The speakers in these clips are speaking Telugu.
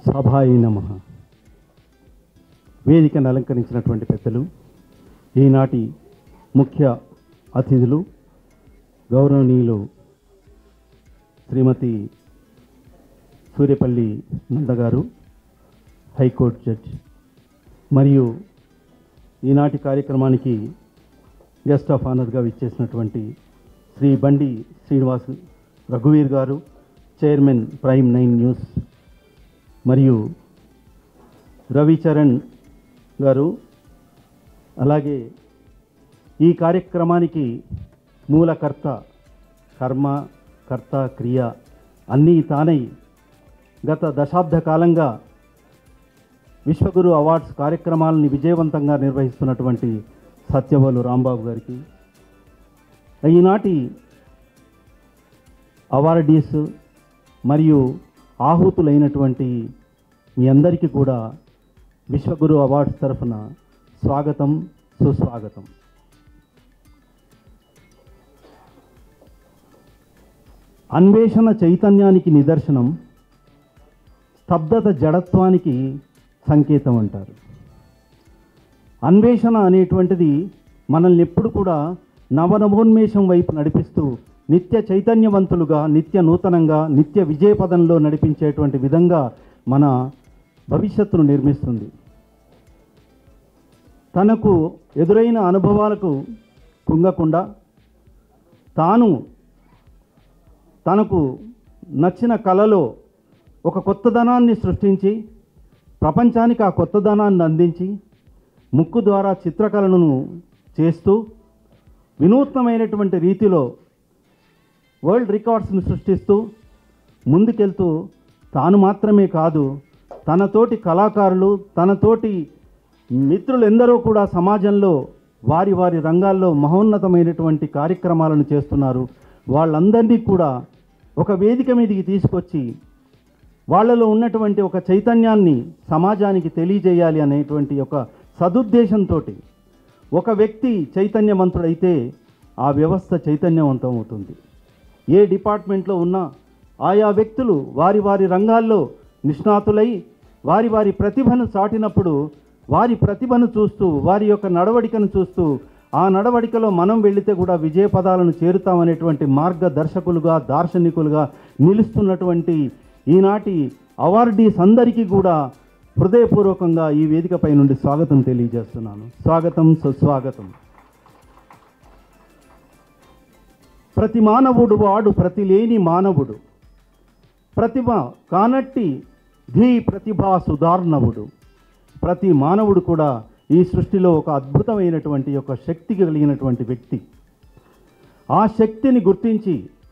సభాయి నమ వేదికను అలంకరించినటువంటి పెద్దలు ఈనాటి ముఖ్య అతిథులు గౌరవనీయులు శ్రీమతి సూర్యపల్లి నంద గారు హైకోర్టు జడ్జ్ మరియు ఈనాటి కార్యక్రమానికి గెస్ట్ ఆఫ్ ఆనర్గా విచ్చేసినటువంటి శ్రీ బండి శ్రీనివాస్ రఘువీర్ గారు చైర్మన్ ప్రైమ్ నైన్ న్యూస్ మరియు రవిచరణ్ గారు అలాగే ఈ కార్యక్రమానికి మూలకర్త కర్మ కర్త క్రియ అన్నీ తానై గత దశాబ్ద కాలంగా విశ్వగురు అవార్డ్స్ కార్యక్రమాలని విజయవంతంగా నిర్వహిస్తున్నటువంటి సత్యవోలు రాంబాబు గారికి ఈనాటి అవార్డీస్ మరియు ఆహుతులైనటువంటి మీ అందరికీ కూడా విశ్వగురు అవార్డ్స్ తరఫున స్వాగతం సుస్వాగతం అన్వేషణ చైతన్యానికి నిదర్శనం స్తబ్దత జడత్వానికి సంకేతం అంటారు అన్వేషణ అనేటువంటిది మనల్ని ఎప్పుడు కూడా నవనవోన్మేషం వైపు నడిపిస్తూ నిత్య చైతన్యవంతులుగా నిత్య నూతనంగా నిత్య విజయపదంలో నడిపించేటువంటి విధంగా మన భవిష్యత్తును నిర్మిస్తుంది తనకు ఎదురైన అనుభవాలకు కుంగకుండా తాను తనకు నచ్చిన కళలో ఒక కొత్తదనాన్ని సృష్టించి ప్రపంచానికి ఆ కొత్తదనాన్ని అందించి ముక్కు ద్వారా చిత్రకళను చేస్తూ వినూత్నమైనటువంటి రీతిలో వరల్డ్ రికార్డ్స్ని సృష్టిస్తూ ముందుకెళ్తూ తాను మాత్రమే కాదు తనతోటి కళాకారులు తనతోటి మిత్రులు ఎందరో కూడా సమాజంలో వారి వారి రంగాల్లో మహోన్నతమైనటువంటి కార్యక్రమాలను చేస్తున్నారు వాళ్ళందరినీ కూడా ఒక వేదిక మీదకి తీసుకొచ్చి వాళ్ళలో ఉన్నటువంటి ఒక చైతన్యాన్ని సమాజానికి తెలియజేయాలి అనేటువంటి ఒక సదుద్దేశంతో ఒక వ్యక్తి చైతన్యవంతుడైతే ఆ వ్యవస్థ చైతన్యవంతం అవుతుంది ఏ డిపార్ట్మెంట్లో ఉన్నా ఆయా వ్యక్తులు వారి వారి రంగాల్లో నిష్ణాతులై వారి వారి ప్రతిభను చాటినప్పుడు వారి ప్రతిభను చూస్తూ వారి యొక్క నడవడికను చూస్తూ ఆ నడవడికలో మనం వెళితే కూడా విజయ పదాలను చేరుతామనేటువంటి మార్గదర్శకులుగా దార్శనికులుగా నిలుస్తున్నటువంటి ఈనాటి అవార్డీస్ అందరికీ కూడా హృదయపూర్వకంగా ఈ వేదికపై నుండి స్వాగతం తెలియజేస్తున్నాను స్వాగతం సుస్వాగతం ప్రతి మానవుడు వాడు ప్రతి లేని మానవుడు ప్రతిభ కానట్టి ధీ ప్రతిభా సుధార్ణవుడు ప్రతి మానవుడు కూడా ఈ సృష్టిలో ఒక అద్భుతమైనటువంటి ఒక శక్తి కలిగినటువంటి వ్యక్తి ఆ శక్తిని గుర్తించి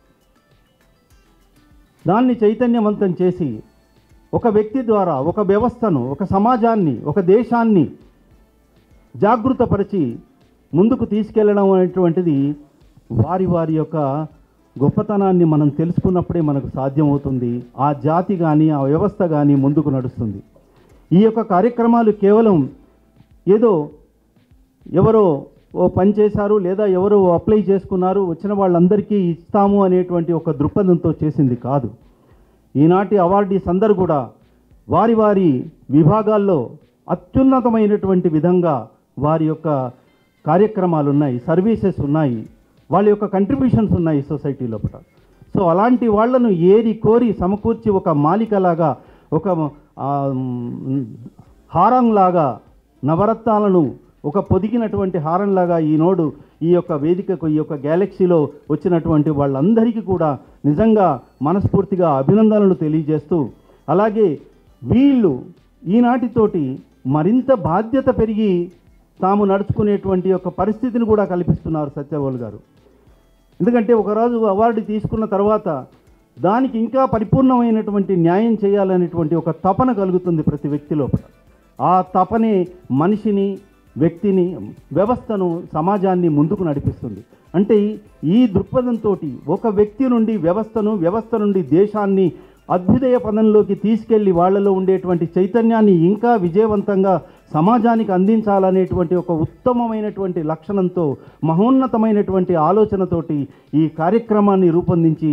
దాన్ని చైతన్యవంతం చేసి ఒక వ్యక్తి ద్వారా ఒక వ్యవస్థను ఒక సమాజాన్ని ఒక దేశాన్ని జాగృతపరిచి ముందుకు తీసుకెళ్ళడం అనేటువంటిది వారి వారి యొక్క గొప్పతనాన్ని మనం తెలుసుకున్నప్పుడే మనకు సాధ్యమవుతుంది ఆ జాతి కానీ ఆ వ్యవస్థ కానీ ముందుకు నడుస్తుంది ఈ యొక్క కార్యక్రమాలు కేవలం ఏదో ఎవరో ఓ పని చేశారు లేదా ఎవరో అప్లై చేసుకున్నారు వచ్చిన వాళ్ళందరికీ ఇస్తాము అనేటువంటి ఒక దృక్పథంతో చేసింది కాదు ఈనాటి అవార్డీస్ అందరూ కూడా వారి వారి విభాగాల్లో అత్యున్నతమైనటువంటి విధంగా వారి యొక్క కార్యక్రమాలు ఉన్నాయి సర్వీసెస్ ఉన్నాయి వాళ్ళ యొక్క కంట్రిబ్యూషన్స్ ఉన్నాయి సొసైటీ లోపల సో అలాంటి వాళ్ళను ఏరి కోరి సమకూర్చి ఒక మాలికలాగా ఒక ఆ, మ్, హారంలాగా నవరత్నాలను ఒక పొదిగినటువంటి హారంలాగా ఈనోడు ఈ యొక్క వేదికకు ఈ యొక్క గ్యాలక్సీలో వచ్చినటువంటి వాళ్ళందరికీ కూడా నిజంగా మనస్ఫూర్తిగా అభినందనలు తెలియజేస్తూ అలాగే వీళ్ళు ఈనాటితోటి మరింత బాధ్యత పెరిగి తాము నడుచుకునేటువంటి యొక్క పరిస్థితిని కూడా కల్పిస్తున్నారు సత్యవోల్ గారు ఎందుకంటే ఒకరోజు అవార్డు తీసుకున్న తర్వాత దానికి ఇంకా పరిపూర్ణమైనటువంటి న్యాయం చేయాలనేటువంటి ఒక తపన కలుగుతుంది ప్రతి వ్యక్తి లోపల ఆ తపనే మనిషిని వ్యక్తిని వ్యవస్థను సమాజాన్ని ముందుకు నడిపిస్తుంది అంటే ఈ దృక్పథంతో ఒక వ్యక్తి నుండి వ్యవస్థను వ్యవస్థ నుండి దేశాన్ని అభ్యుదయ పదంలోకి తీసుకెళ్లి వాళ్ళలో ఉండేటువంటి చైతన్యాన్ని ఇంకా విజయవంతంగా సమాజానికి అందించాలనేటువంటి ఒక ఉత్తమమైనటువంటి లక్షణంతో మహోన్నతమైనటువంటి ఆలోచనతోటి ఈ కార్యక్రమాన్ని రూపొందించి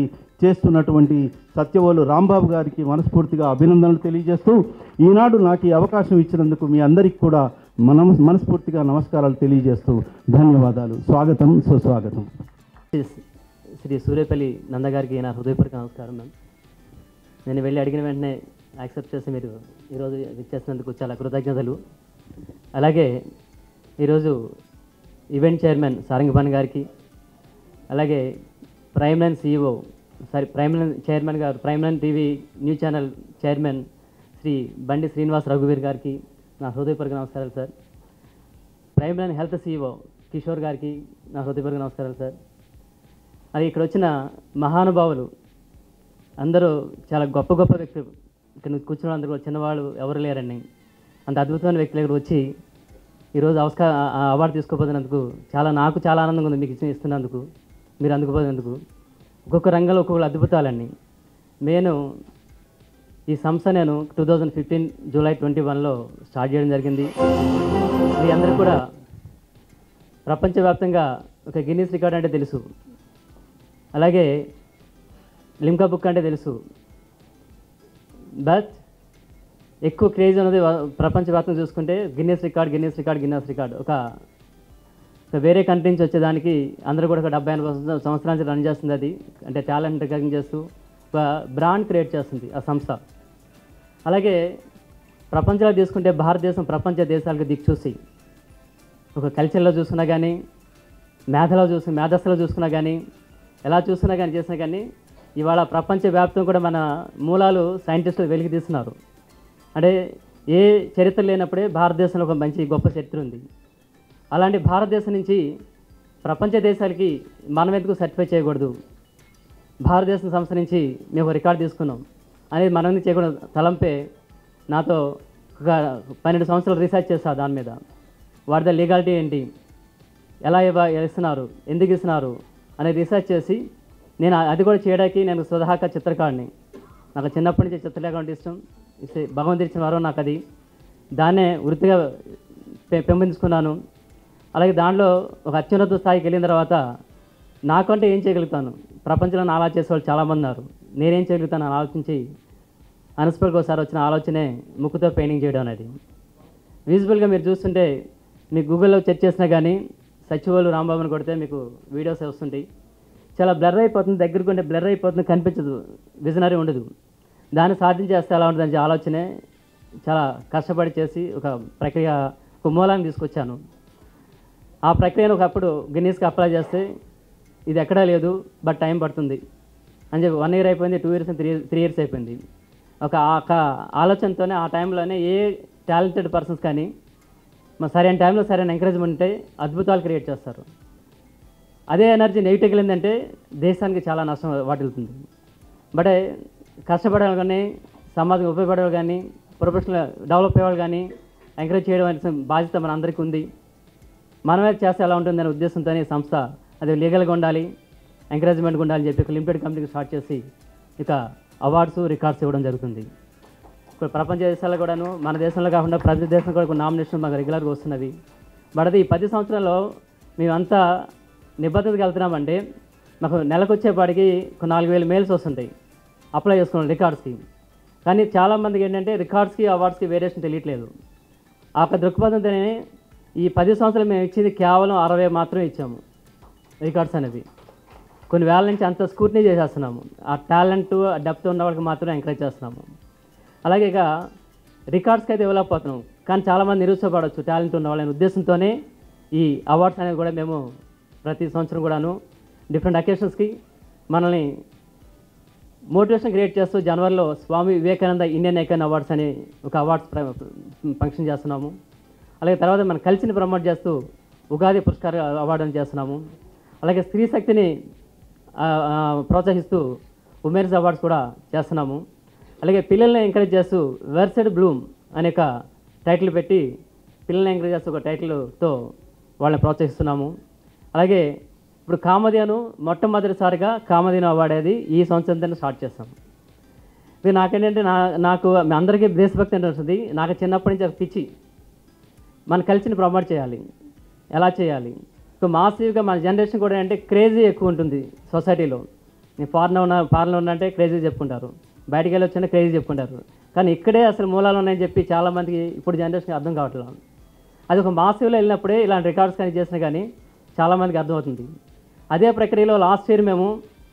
చేస్తున్నటువంటి సత్యవోలు రాంబాబు గారికి మనస్ఫూర్తిగా అభినందనలు తెలియజేస్తూ ఈనాడు నాకు ఈ అవకాశం ఇచ్చినందుకు మీ అందరికీ కూడా మనం మనస్ఫూర్తిగా నమస్కారాలు తెలియజేస్తూ ధన్యవాదాలు స్వాగతం సుస్వాగతం శ్రీ సూర్యపల్లి నందగారికి నా హృదయపూర్వక నమస్కారం మ్యామ్ నేను వెళ్ళి అడిగిన వెంటనే యాక్సెప్ట్ చేసి మీరు ఈరోజు ఇచ్చేసినందుకు చాలా కృతజ్ఞతలు అలాగే ఈరోజు ఈవెంట్ చైర్మన్ సారంగపాణి గారికి అలాగే Prime Line CEO sorry Prime Line chairman garu Prime Line TV news channel chairman Shri Bandi Srinivas రఘువీర్ గారికి నా హృదయపూర్వక నమస్కారాలు sir Prime Line health CEO Kishore గారికి నా హృదయపూర్వక నమస్కారాలు సార్ అది ఇక్కడ వచ్చిన మహానుభావులు అందరూ చాలా గొప్ప గొప్ప వ్యక్తులు ఇక్కడ కూర్చున్న అందరూ చిన్నవాళ్ళు ఎవరు లేరండి అంత అద్భుతమైన వ్యక్తులు ఇక్కడ వచ్చి ఈరోజు అవస్కా ఆ అవార్డు తీసుకోపోతున్నందుకు చాలా నాకు చాలా ఆనందంగా ఉంది మీకు ఇచ్చి ఇస్తున్నందుకు మీరు అందుకుపోయినందుకు ఒక్కొక్క రంగంలో ఒక్కొక్క అద్భుతాలండి నేను ఈ సంస్థ నేను two thousand fifteen July twenty వన్లో స్టార్ట్ చేయడం జరిగింది మీ అందరూ కూడా ప్రపంచవ్యాప్తంగా ఒక గిన్నీస్ రికార్డ్ అంటే తెలుసు అలాగే లిమ్కా బుక్ అంటే తెలుసు బట్ ఎక్కువ క్రేజ్ ఉన్నది వ- ప్రపంచవ్యాప్తంగా చూసుకుంటే Guinness record Guinness record Guinness record ఒక ఒక వేరే కంట్రీ నుంచి వచ్చేదానికి అందరూ కూడా ఒక డెబ్బై ఎనభై సంవత్సరాల సంవత్సరాల నుంచి రన్ చేస్తుంది అది అంటే టాలెంట్ రికగ్ని చేస్తూ ఒక బ్రాండ్ క్రియేట్ చేస్తుంది ఆ సంస్థ అలాగే ప్రపంచంలో తీసుకుంటే భారతదేశం ప్రపంచ దేశాలకు దిక్చూసి ఒక కల్చర్లో చూసుకున్నా కానీ మేధలో చూసి మేధస్సులో చూసుకున్నా కానీ ఎలా చూసుకున్నా కానీ చేసినా కానీ ఇవాళ ప్రపంచవ్యాప్తం కూడా మన మూలాలు సైంటిస్టులు వెలికి తీస్తున్నారు అంటే ఏ చరిత్ర లేనప్పుడే భారతదేశంలో ఒక మంచి గొప్ప చరిత్ర ఉంది అలాంటి భారతదేశం నుంచి ప్రపంచ దేశాలకి మనం ఎందుకు సర్టిఫై చేయకూడదు భారతదేశం సంస్థ నుంచి మేము ఒక రికార్డు తీసుకున్నాం అనేది మనం ఎందుకు చేయకూడదు తలంపే నాతో ఒక పన్నెండు సంవత్సరాలు రీసెర్చ్ చేస్తా దాని మీద వాటి లీగాలిటీ ఏంటి ఎలా ఇవ్వ ఇస్తున్నారు ఎందుకు ఇస్తున్నారు అనే రీసెర్చ్ చేసి నేను అది కూడా చేయడానికి నేను సుధాక చిత్రకారుని నాకు చిన్నప్పటి నుంచి చిత్రలేఖ అంటే ఇష్టం ఇస్తే భగవంతుడు ఇచ్చిన వరం నాకు అది దాన్నే వృత్తిగా పె- పెంపొందించుకున్నాను అలాగే దాంట్లో ఒక అత్యున్నత స్థాయికి వెళ్ళిన తర్వాత నాకంటే ఏం చేయగలుగుతాను ప్రపంచంలో నాలా చేసేవాళ్ళు చాలామంది ఉన్నారు నేనేం చేయగలుగుతాను అని ఆలోచించి అన్స్పల్కి ఒకసారి వచ్చిన ఆలోచనే ముక్కుతో పెయింటింగ్ చేయడం అనేది విజిబుల్గా మీరు చూస్తుంటే మీకు గూగుల్లో చెక్ చేసినా కానీ సచివాలు రాంబాబుని కొడితే మీకు వీడియోస్ వస్తుంటాయి చాలా బ్లర్ అయిపోతుంది దగ్గరకు ఉంటే బ్లర్ అయిపోతుంది కనిపించదు విజనరీ ఉండదు దాన్ని సాధించేస్తే ఎలా ఉంటుందని ఆలోచనే చాలా కష్టపడి చేసి ఒక ప్రక్రియ ఒక మూలాన్ని తీసుకొచ్చాను ఆ ప్రక్రియను ఒకప్పుడు గిన్నీస్కి అప్లై చేస్తే ఇది ఎక్కడా లేదు బట్ టైం పడుతుంది అని చెప్పి వన్ ఇయర్ అయిపోయింది two years three three years అయిపోయింది ఒక ఆ ఒక ఆలోచనతోనే ఆ టైంలోనే ఏ టాలెంటెడ్ పర్సన్స్ కానీ మన సరైన టైంలో సరైన ఎంకరేజ్మెంట్ ఉంటే అద్భుతాలు క్రియేట్ చేస్తారు అదే ఎనర్జీ నెగిటివ్కి వెళ్ళిందంటే దేశానికి చాలా నష్టం వాటిల్తుంది బట్ కష్టపడేవాళ్ళు కానీ సమాజం ఉపయోగపడేవాళ్ళు కానీ ప్రొఫెషనల్ డెవలప్ అయ్యేవాళ్ళు కానీ ఎంకరేజ్ చేయడం అనే బాధ్యత మన అందరికీ ఉంది మనమే చేస్తే ఎలా ఉంటుందనే ఉద్దేశంతోనే ఈ సంస్థ అది లీగల్గా ఉండాలి ఎంకరేజ్మెంట్గా ఉండాలని చెప్పి ఒక లిమిటెడ్ కంపెనీకి స్టార్ట్ చేసి ఇక అవార్డ్స్ రికార్డ్స్ ఇవ్వడం జరుగుతుంది ఇప్పుడు ప్రపంచ దేశాల్లో కూడాను మన దేశంలో కాకుండా ప్రతి దేశంలో కూడా కొన్ని నామినేషన్ మాకు రెగ్యులర్గా వస్తున్నవి బట్ అది ఈ పది సంవత్సరాల్లో మేమంతా నిబద్ధతగా వెళ్తున్నామంటే మాకు నెలకు వచ్చేపాటికి ఒక నాలుగు వేల మెయిల్స్ వస్తుంటాయి అప్లై చేసుకున్నాం రికార్డ్స్కి కానీ చాలామందికి ఏంటంటే రికార్డ్స్కి అవార్డ్స్కి వేరియేషన్ తెలియట్లేదు ఆ యొక్క దృక్పథంతోనే ఈ పది సంవత్సరాలు మేము ఇచ్చింది కేవలం అరవై మాత్రమే ఇచ్చాము రికార్డ్స్ అనేవి కొన్ని వేల నుంచి అంత స్కూర్నీ చేసేస్తున్నాము ఆ టాలెంట్ ఆ డెప్త్ ఉన్న వాళ్ళకి మాత్రమే ఎంకరేజ్ చేస్తున్నాము అలాగే ఇక రికార్డ్స్కి అయితే డెవలప్ అవుతున్నాం కానీ చాలామంది నిరుత్సాహపడవచ్చు టాలెంట్ ఉన్న వాళ్ళని ఉద్దేశంతోనే ఈ అవార్డ్స్ అనేవి కూడా మేము ప్రతి సంవత్సరం కూడాను డిఫరెంట్ అకేషన్స్కి మనల్ని మోటివేషన్ క్రియేట్ చేస్తూ జనవరిలో Swami Vivekananda Indian icon awards అని ఒక అవార్డ్స్ ఫంక్షన్ చేస్తున్నాము అలాగే తర్వాత మన కల్చర్ని ప్రమోట్ చేస్తూ ఉగాది పురస్కార అవార్డుని చేస్తున్నాము అలాగే స్త్రీ శక్తిని ఆ, ఆ, ప్రోత్సహిస్తూ ఉమెన్స్ అవార్డ్స్ కూడా చేస్తున్నాము అలాగే పిల్లల్ని ఎంకరేజ్ చేస్తూ వెర్సెడ్ బ్లూమ్ అనే ఒక టైటిల్ పెట్టి పిల్లల్ని ఎంకరేజ్ చేస్తూ ఒక టైటిల్తో వాళ్ళని ప్రోత్సహిస్తున్నాము అలాగే ఇప్పుడు కామధేను మొట్టమొదటిసారిగా కామధేను అవార్డు అనేది ఈ సంవత్సరంతో స్టార్ట్ చేస్తాం ఇది నాకేంటంటే నా నాకు మీ అందరికీ దేశభక్తి అంటే వస్తుంది నాకు చిన్నప్పటి నుంచి ఒక పిచ్చి మన కల్చర్ని ప్రమోట్ చేయాలి ఎలా చేయాలి సో మాసివ్గా మన జనరేషన్ కూడా అంటే క్రేజీ ఎక్కువ ఉంటుంది సొసైటీలో నేను ఫారెన్ ఉన్న ఫారెన్లో ఉన్నా అంటే క్రేజీ చెప్పుకుంటారు బయటికి వెళ్ళి వచ్చినా క్రేజీ చెప్పుకుంటారు కానీ ఇక్కడే అసలు మూలాలు ఉన్నాయని చెప్పి చాలామందికి ఇప్పుడు జనరేషన్కి అర్థం కావట్లేదు అది ఒక మాసివ్లో వెళ్ళినప్పుడే ఇలాంటి రికార్డ్స్ కానీ చేసినా కానీ చాలామందికి అర్థమవుతుంది అదే ప్రక్రియలో లాస్ట్ ఇయర్ మేము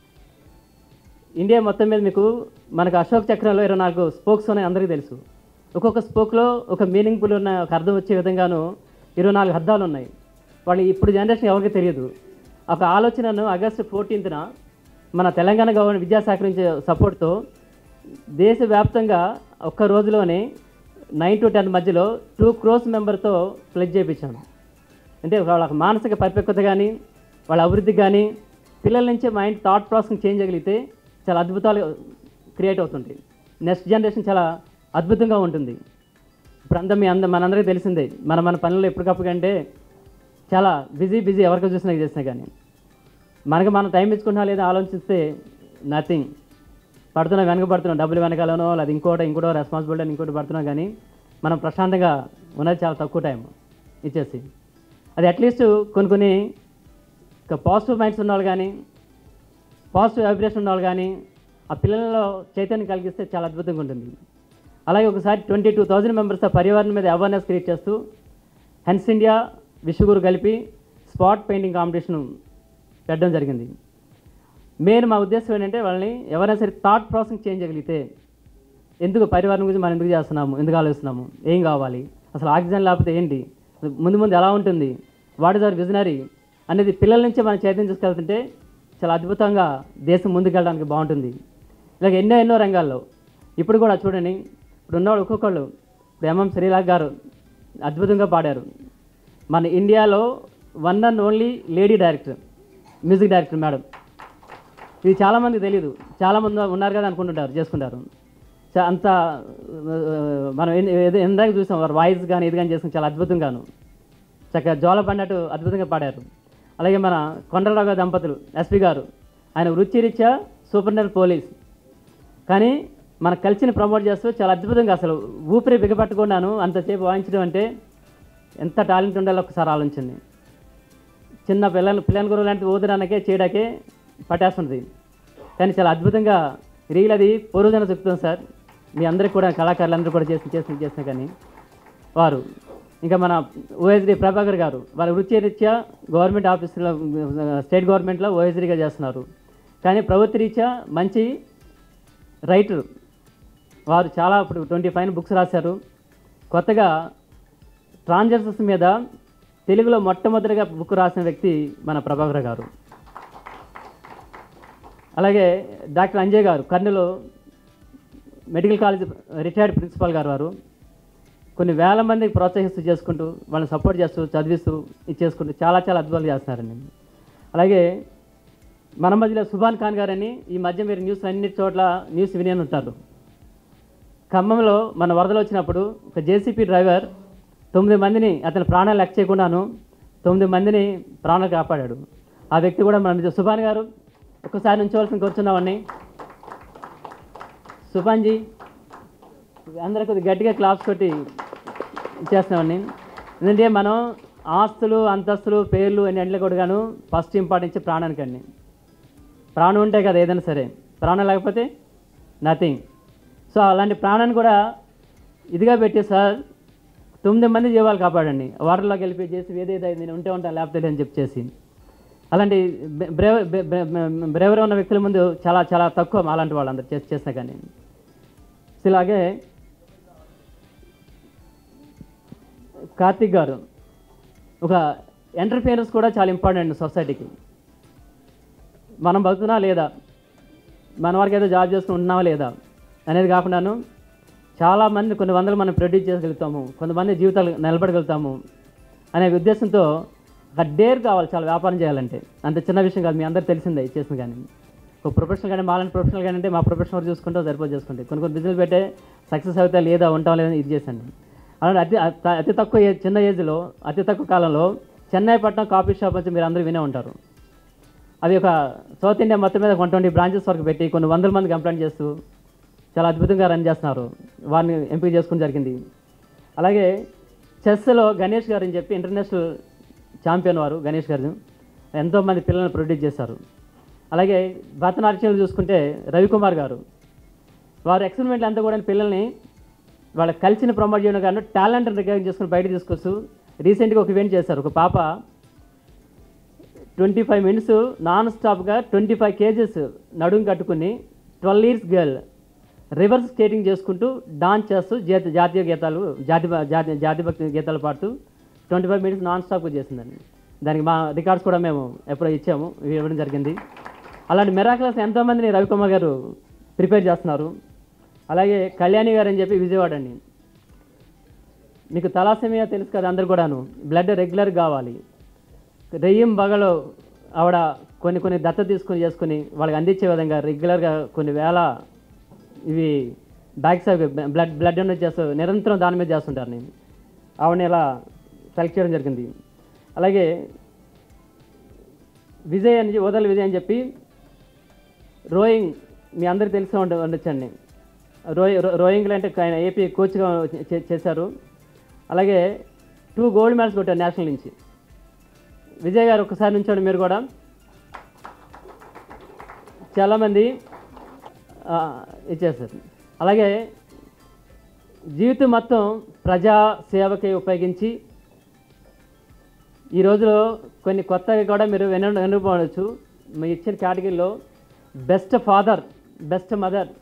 ఇండియా మొత్తం మీద మీకు మనకు అశోక్ చక్రంలో ఇరవై నాలుగు స్పోక్స్ ఉన్నాయి అందరికీ తెలుసు ఒక్కొక్క స్పోక్లో ఒక మీనింగ్ఫుల్ ఉన్న ఒక అర్థం వచ్చే విధంగాను ఇరవై నాలుగు అర్థాలు ఉన్నాయి వాళ్ళు ఇప్పుడు జనరేషన్ ఎవరికి తెలియదు ఒక ఆలోచనను ఆగస్టు ఫోర్టీన్త్న మన తెలంగాణ గవర్నమెంట్ విద్యాశాఖ నుంచి సపోర్ట్తో దేశవ్యాప్తంగా ఒక్క రోజులోనే నైన్ టు టెన్ మధ్యలో టూ క్రోస్ మెంబర్తో ప్లెజ్ చేయించాను అంటే వాళ్ళ మానసిక పరిపక్వత కానీ వాళ్ళ అభివృద్ధి కానీ పిల్లల నుంచే మైండ్ థాట్ ప్రాసెస్ చేంజ్ చేయగలిగితే చాలా అద్భుతాలు క్రియేట్ అవుతుంటాయి నెక్స్ట్ జనరేషన్ చాలా అద్భుతంగా ఉంటుంది ఇప్పుడు అంతా మీ అంద మనందరికీ తెలిసిందే మన మన పనులు ఎప్పటికప్పుడు కంటే చాలా బిజీ బిజీ ఎవరికి చూసినా చేసినా కానీ మనకి మనం టైం ఇచ్చుకుంటున్నా లేదా ఆలోచిస్తే నథింగ్ పడుతున్నాం వెనక పడుతున్నాం డబ్బులు వెనకాలనో లేదా ఇంకోటి ఇంకోటో రెస్పాన్సిబిలిటీ అని ఇంకోటి పడుతున్నాం కానీ మనం ప్రశాంతంగా ఉన్నది చాలా తక్కువ టైం ఇచ్చేసి అది అట్లీస్ట్ కొన్ని కొన్ని పాజిటివ్ మైండ్స్ ఉన్నవాళ్ళు కానీ పాజిటివ్ వైబ్రేషన్ ఉన్నవాళ్ళు కానీ ఆ పిల్లలలో చైతన్యం కలిగిస్తే చాలా అద్భుతంగా ఉంటుంది అలాగే ఒకసారి ట్వంటీ టూ థౌజండ్ మెంబర్స్ పర్యావరణం మీద అవేర్నెస్ క్రియేట్ చేస్తూ హెన్స్ ఇండియా విశ్వగురు కలిపి స్పాట్ పెయింటింగ్ కాంపిటీషన్ పెట్టడం జరిగింది మెయిన్ మా ఉద్దేశం ఏంటంటే వాళ్ళని ఎవరైనా సరే థాట్ ప్రాసెస్ చేంజ్ చేయగలిగితే ఎందుకు పరివారం గురించి మనం ఎందుకు చేస్తున్నాము ఎందుకు ఆలోచిస్తున్నాము ఏం కావాలి అసలు ఆక్సిజన్ లేకపోతే ఏంటి ముందు ముందు ఎలా ఉంటుంది వాట్ ఇస్ అవర్ విజనరీ అనేది పిల్లల నుంచి మనం చైతన్యం తీసుకెళ్తుంటే చాలా అద్భుతంగా దేశం ముందుకెళ్ళడానికి బాగుంటుంది ఇలాగ ఎన్నో ఎన్నో రంగాల్లో ఇప్పుడు కూడా చూడండి ఇప్పుడు ఉన్నవాడు ఒక్కొక్కళ్ళు ఇప్పుడు ఎంఎం శ్రీలాగ్ గారు అద్భుతంగా పాడారు మన ఇండియాలో one and only lady director music director madam ఇది చాలామందికి తెలియదు చాలామంది ఉన్నారు కదా అనుకుంటుంటారు చేసుకుంటారు చా- అంత ఆ, మనం ఎన్ని- ఏదో- ఎందాక చూసాం వారు వాయిస్ కానీ ఇది కానీ చేసుకుని చాలా అద్భుతంగాను చక్కగా జోల పడినట్టు అద్భుతంగా పాడారు అలాగే మన కొండలరావు గారి దంపతులు ఎస్పి గారు ఆయన వృత్తిరీత్యా సూపరింటెండెంట్ పోలీస్ కానీ మన కల్చర్ని ప్రమోట్ చేస్తూ చాలా అద్భుతంగా అసలు ఊపిరి బిగపట్టుకున్నాను అంతసేపు వాయించడం అంటే ఎంత టాలెంట్ ఉండాలో ఒకసారి ఆలోచించండి చిన్న పిల్లలు పిల్లల గురువు లాంటి ఊదడానికే చేయడాకే పట్టేస్తుంది కానీ చాలా అద్భుతంగా రీల్ అది పూర్వజన చెప్తుంది సార్ మీ అందరికి కూడా కళాకారులందరూ కూడా చేసి చేసిన చేసిన కానీ వారు ఇంకా మన ఓఎస్డి ప్రభాకర్ గారు వారి వృత్తిరీత్యా గవర్నమెంట్ ఆఫీసులో స్టేట్ గవర్నమెంట్లో ఓఎస్డీగా చేస్తున్నారు కానీ ప్రభుత్వ రీత్యా మంచి రైటర్ వారు చాలా ఇప్పుడు ట్వంటీ ఫైవ్ బుక్స్ రాశారు కొత్తగా ట్రాన్జెక్షన్స్ మీద తెలుగులో మొట్టమొదటిగా బుక్ రాసిన వ్యక్తి మన ప్రభాకర్ గారు అలాగే doctor Anjay garu Kurnool medical college retired principal garu వారు కొన్ని వేల మందికి ప్రోత్సహిస్తూ చేసుకుంటూ వాళ్ళని సపోర్ట్ చేస్తూ చదివిస్తూ ఇది చేసుకుంటూ చాలా చాలా అద్భుతాలు చేస్తున్నారండి అలాగే మన మధ్యలో సుభాన్ ఖాన్ గారని ఈ మధ్య మీరు న్యూస్ అన్ని చోట్ల న్యూస్ వినే ఉంటారు ఖమ్మంలో మన వరదలు వచ్చినప్పుడు ఒక జేసీపీ డ్రైవర్ తొమ్మిది మందిని అతని ప్రాణాలు లెక్క చేయకుండాను తొమ్మిది మందిని ప్రాణాలు కాపాడాడు ఆ వ్యక్తి కూడా మన మధ్య సుభాన్ గారు ఒక్కసారి ఉంచవలసిన కూర్చున్నామండి సుభాన్జీ అందరూ కొద్దిగా గట్టిగా క్లాప్స్ కొట్టి ఇచ్చేస్తున్నామండి ఎందుకంటే మనం ఆస్తులు అంతస్తులు పేర్లు అన్నింటిలో కూడా గాను ఫస్ట్ ఇంపార్టెన్స్ ప్రాణానికి అండి ప్రాణం ఉంటే కదా ఏదైనా సరే ప్రాణం లేకపోతే నథింగ్ సో అలాంటి ప్రాణాన్ని కూడా ఇదిగా పెట్టి సార్ తొమ్మిది మంది జీవాలు కాపాడండి వాటర్లోకి వెళ్ళి చేసి ఏదేదో నేను ఉంటే ఉంటాను లేకపోతే అని చెప్పేసి అలాంటి బ్రేవ్ బ్రేవర్ ఉన్న వ్యక్తుల ముందు చాలా చాలా తక్కువ అలాంటి వాళ్ళందరూ చేసి చేసినా కానీ సో ఇలాగే కార్తిక్ గారు ఒక ఎంటర్ప్రీనర్స్ కూడా చాలా ఇంపార్టెంట్ సొసైటీకి మనం బతుకున్నా లేదా మన వారికి ఏదో జాబ్ చేసుకుని ఉంటున్నావా లేదా అనేది కాకుండాను చాలామంది కొన్ని వందలు మనం ప్రొడ్యూస్ చేయగలుగుతాము కొంతమంది జీవితాలు నిలబడగలుగుతాము అనే ఉద్దేశంతో ఒక డేర్ కావాలి చాలా వ్యాపారం చేయాలంటే అంత చిన్న విషయం కాదు మీ అందరికి తెలిసిందే ఇచ్చేసింది కానీ ఒక ప్రొఫెషనల్ కానీ మాలాంటి ప్రొఫెషనల్ కానీ అంటే మా ప్రొఫెషనల్ చూసుకుంటే సరిపోదు చేసుకుంటే కొన్ని కొన్ని బిజినెస్ పెట్టే సక్సెస్ అవుతా లేదా ఉంటాం లేదా ఇది చేశాను అలాంటి అతి అతి- అతి తక్కువ ఏ- చిన్న ఏజ్లో అతి తక్కువ కాలంలో చెన్నై పట్నం కాఫీ షాప్ వచ్చి మీరు అందరూ వినే ఉంటారు అది ఒక సౌత్ ఇండియా మొత్తం మీద వన్ ట్వంటీ బ్రాంచెస్ వరకు పెట్టి కొన్ని వందల మంది కంప్లైంట్ చేస్తూ చాలా అద్భుతంగా రన్ చేస్తున్నారు వారిని ఎంపిక చేసుకోవడం జరిగింది అలాగే చెస్లో గణేష్ గారు అని చెప్పి ఇంటర్నేషనల్ ఛాంపియన్ వారు గణేష్ గారు ఎంతోమంది పిల్లల్ని ప్రొడ్యూస్ చేశారు అలాగే భరతనాట్యం చూసుకుంటే రవికుమార్ గారు వారు ఎక్స్పెరిమెంట్లు అంతా కూడా పిల్లల్ని వాళ్ళ కల్చర్ని ప్రమోట్ చేయడం కానీ టాలెంట్ రికగ్నైజ్ చేసుకుని బయట తీసుకొస్తూ రీసెంట్గా ఒక ఈవెంట్ చేశారు ఒక పాప ట్వంటీ ఫైవ్ మినిట్స్ నాన్ స్టాప్గా ట్వంటీ ఫైవ్ కేజెస్ నడుము కట్టుకుని twelve years girl reverse skating చేసుకుంటూ డాన్స్ చేస్తూ జాతీయ జాతీయ గీతాలు జాతి జాతీయ జాతీయ భక్తి గీతాలు పాడుతూ ట్వంటీ ఫైవ్ మినిట్స్ నాన్ స్టాప్గా చేసిందండి దానికి మా రికార్డ్స్ కూడా మేము ఎప్పుడో ఇచ్చాము ఇవి ఇవ్వడం జరిగింది అలాంటి మెరాక్లస్ ఎంతోమందిని రవికుమార్ గారు ప్రిపేర్ చేస్తున్నారు అలాగే కళ్యాణి గారు అని చెప్పి విజయవాడ అండి మీకు తలాసెమియా తెలుసు కదా అందరు కూడాను బ్లడ్ రెగ్యులర్ కావాలి రెయ్యం బగలో ఆవిడ కొన్ని కొన్ని దత్త తీసుకొని చేసుకుని వాళ్ళకి అందించే విధంగా రెగ్యులర్గా కొన్ని వేల ఇవి బ్యాగ్స్ అవి బ్లడ్ బ్లడ్ డొనేట్ చేస్తూ నిరంతరం దాని మీద చేస్తుంటారు నేను ఆవిడని ఇలా సెలెక్ట్ చేయడం జరిగింది అలాగే విజయ్ అని వదల విజయ్ అని చెప్పి రోయింగ్ మీ అందరికీ తెలిసి ఉండ ఉండొచ్చండి రోయి రో- రోయింగ్లో అంటే ఆయన ఏపీ కోచ్గా చే- చేశారు అలాగే టూ గోల్డ్ మెడల్స్ కొట్టారు నేషనల్ నుంచి విజయ్ గారు ఒకసారి నుంచోండి మీరు కూడా చాలామంది ఆ, ఇచ్చేస్తారు అలాగే జీవితం మొత్తం ప్రజా సేవకి ఉపయోగించి ఈ రోజులో కొన్ని కొత్తగా కూడా మీరు విన వినకపోవచ్చు మీ ఇచ్చిన కేటగిరీలో బెస్ట్ ఫాదర్ బెస్ట్ మదర్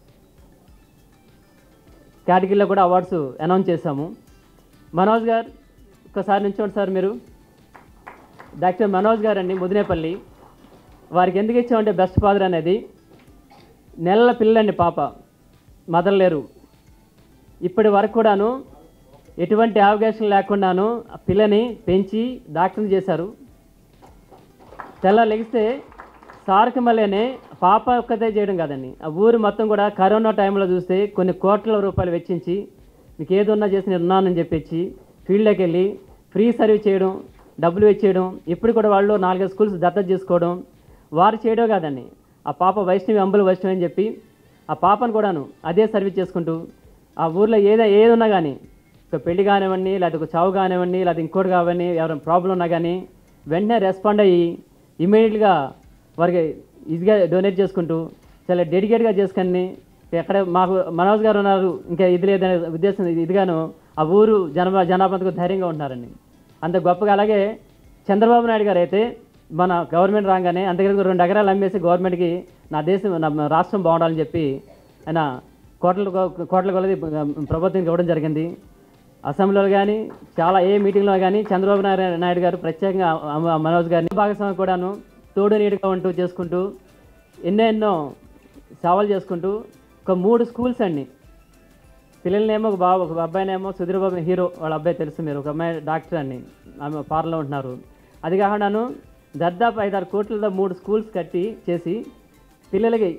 కేటగిరీలో కూడా అవార్డ్స్ అనౌన్స్ చేశాము మనోజ్ గారు ఒకసారి నుంచోండి సార్ మీరు డాక్టర్ మనోజ్ గారు అండి ముదినేపల్లి వారికి ఎందుకు ఇచ్చామంటే బెస్ట్ ఫాదర్ అనేది నెలల పిల్లండి పాప మదర్ లేరు ఇప్పటి వరకు కూడాను ఎటువంటి అవకాశం లేకుండాను ఆ పిల్లని పెంచి డాక్టర్ని చేశారు తెల్ల లెగిస్తే సార్కి మళ్ళీనే పాప ఒక్కతే చేయడం కాదండి ఆ ఊరు మొత్తం కూడా కరోనా టైంలో చూస్తే కొన్ని కోట్ల రూపాయలు వెచ్చించి మీకు ఏది ఉన్నా చేసి నేను ఉన్నానని చెప్పేసి ఫీల్డ్లోకి వెళ్ళి ఫ్రీ సర్వీస్ చేయడం డబ్బులు ఇచ్చేయడం ఇప్పుడు కూడా వాళ్ళు నాలుగైదు స్కూల్స్ దత్తత చేసుకోవడం వారు చేయడం కాదండి ఆ పాప వైష్ణవి అంబుల వైష్ణవి అని చెప్పి ఆ పాపను కూడాను అదే సర్వీస్ చేసుకుంటూ ఆ ఊర్లో ఏదో ఏది ఉన్నా కానీ ఒక పెళ్లి కానివ్వండి లేకపోతే ఒక చావు కానివ్వండి లేకపోతే ఇంకోటి కావని ఎవరైనా ప్రాబ్లం ఉన్నా కానీ వెంటనే రెస్పాండ్ అయ్యి ఇమీడియట్గా వారికి ఇదిగా డొనేట్ చేసుకుంటూ చాలా డెడికేట్గా చేసుకొని ఎక్కడ మాకు మనోజ్ గారు ఉన్నారు ఇంకా ఇది లేదనే ఉద్దేశం ఇది- ఇదిగాను ఆ ఊరు జనబా జనాభాకు ధైర్యంగా ఉంటున్నారండి అంత గొప్పగా అలాగే చంద్రబాబు నాయుడు గారు అయితే మన గవర్నమెంట్ రాగానే అంతకన్నా రెండు ఎకరాలు అమ్మేసి గవర్నమెంట్కి నా దేశం నా రాష్ట్రం బాగుండాలని చెప్పి ఆయన కోట్ల కొ- కోట్ల కొలది ప్రభుత్వానికి ఇవ్వడం జరిగింది అసెంబ్లీలో కానీ చాలా ఏ మీటింగ్లో కానీ చంద్రబాబు నాయుడు నాయుడు గారు ప్రత్యేకంగా అమ- మనోజ్ గారిని భాగస్వామి కూడాను తోడు నీడుగా ఉంటూ చేసుకుంటూ ఎన్నో ఎన్నో సేవలు చేసుకుంటూ ఒక మూడు స్కూల్స్ అండి పిల్లలనేమో ఒక బాబు ఒక అబ్బాయినేమో సుధీర్ బాబు హీరో వాళ్ళ అబ్బాయి తెలుసు మీరు ఒక అమ్మాయి డాక్టర్ అండి ఆమె పార్లో ఉంటున్నారు అది కాకుండాను దాదాపు ఐదారు కోట్లతో మూడు స్కూల్స్ కట్టి చేసి పిల్లలకి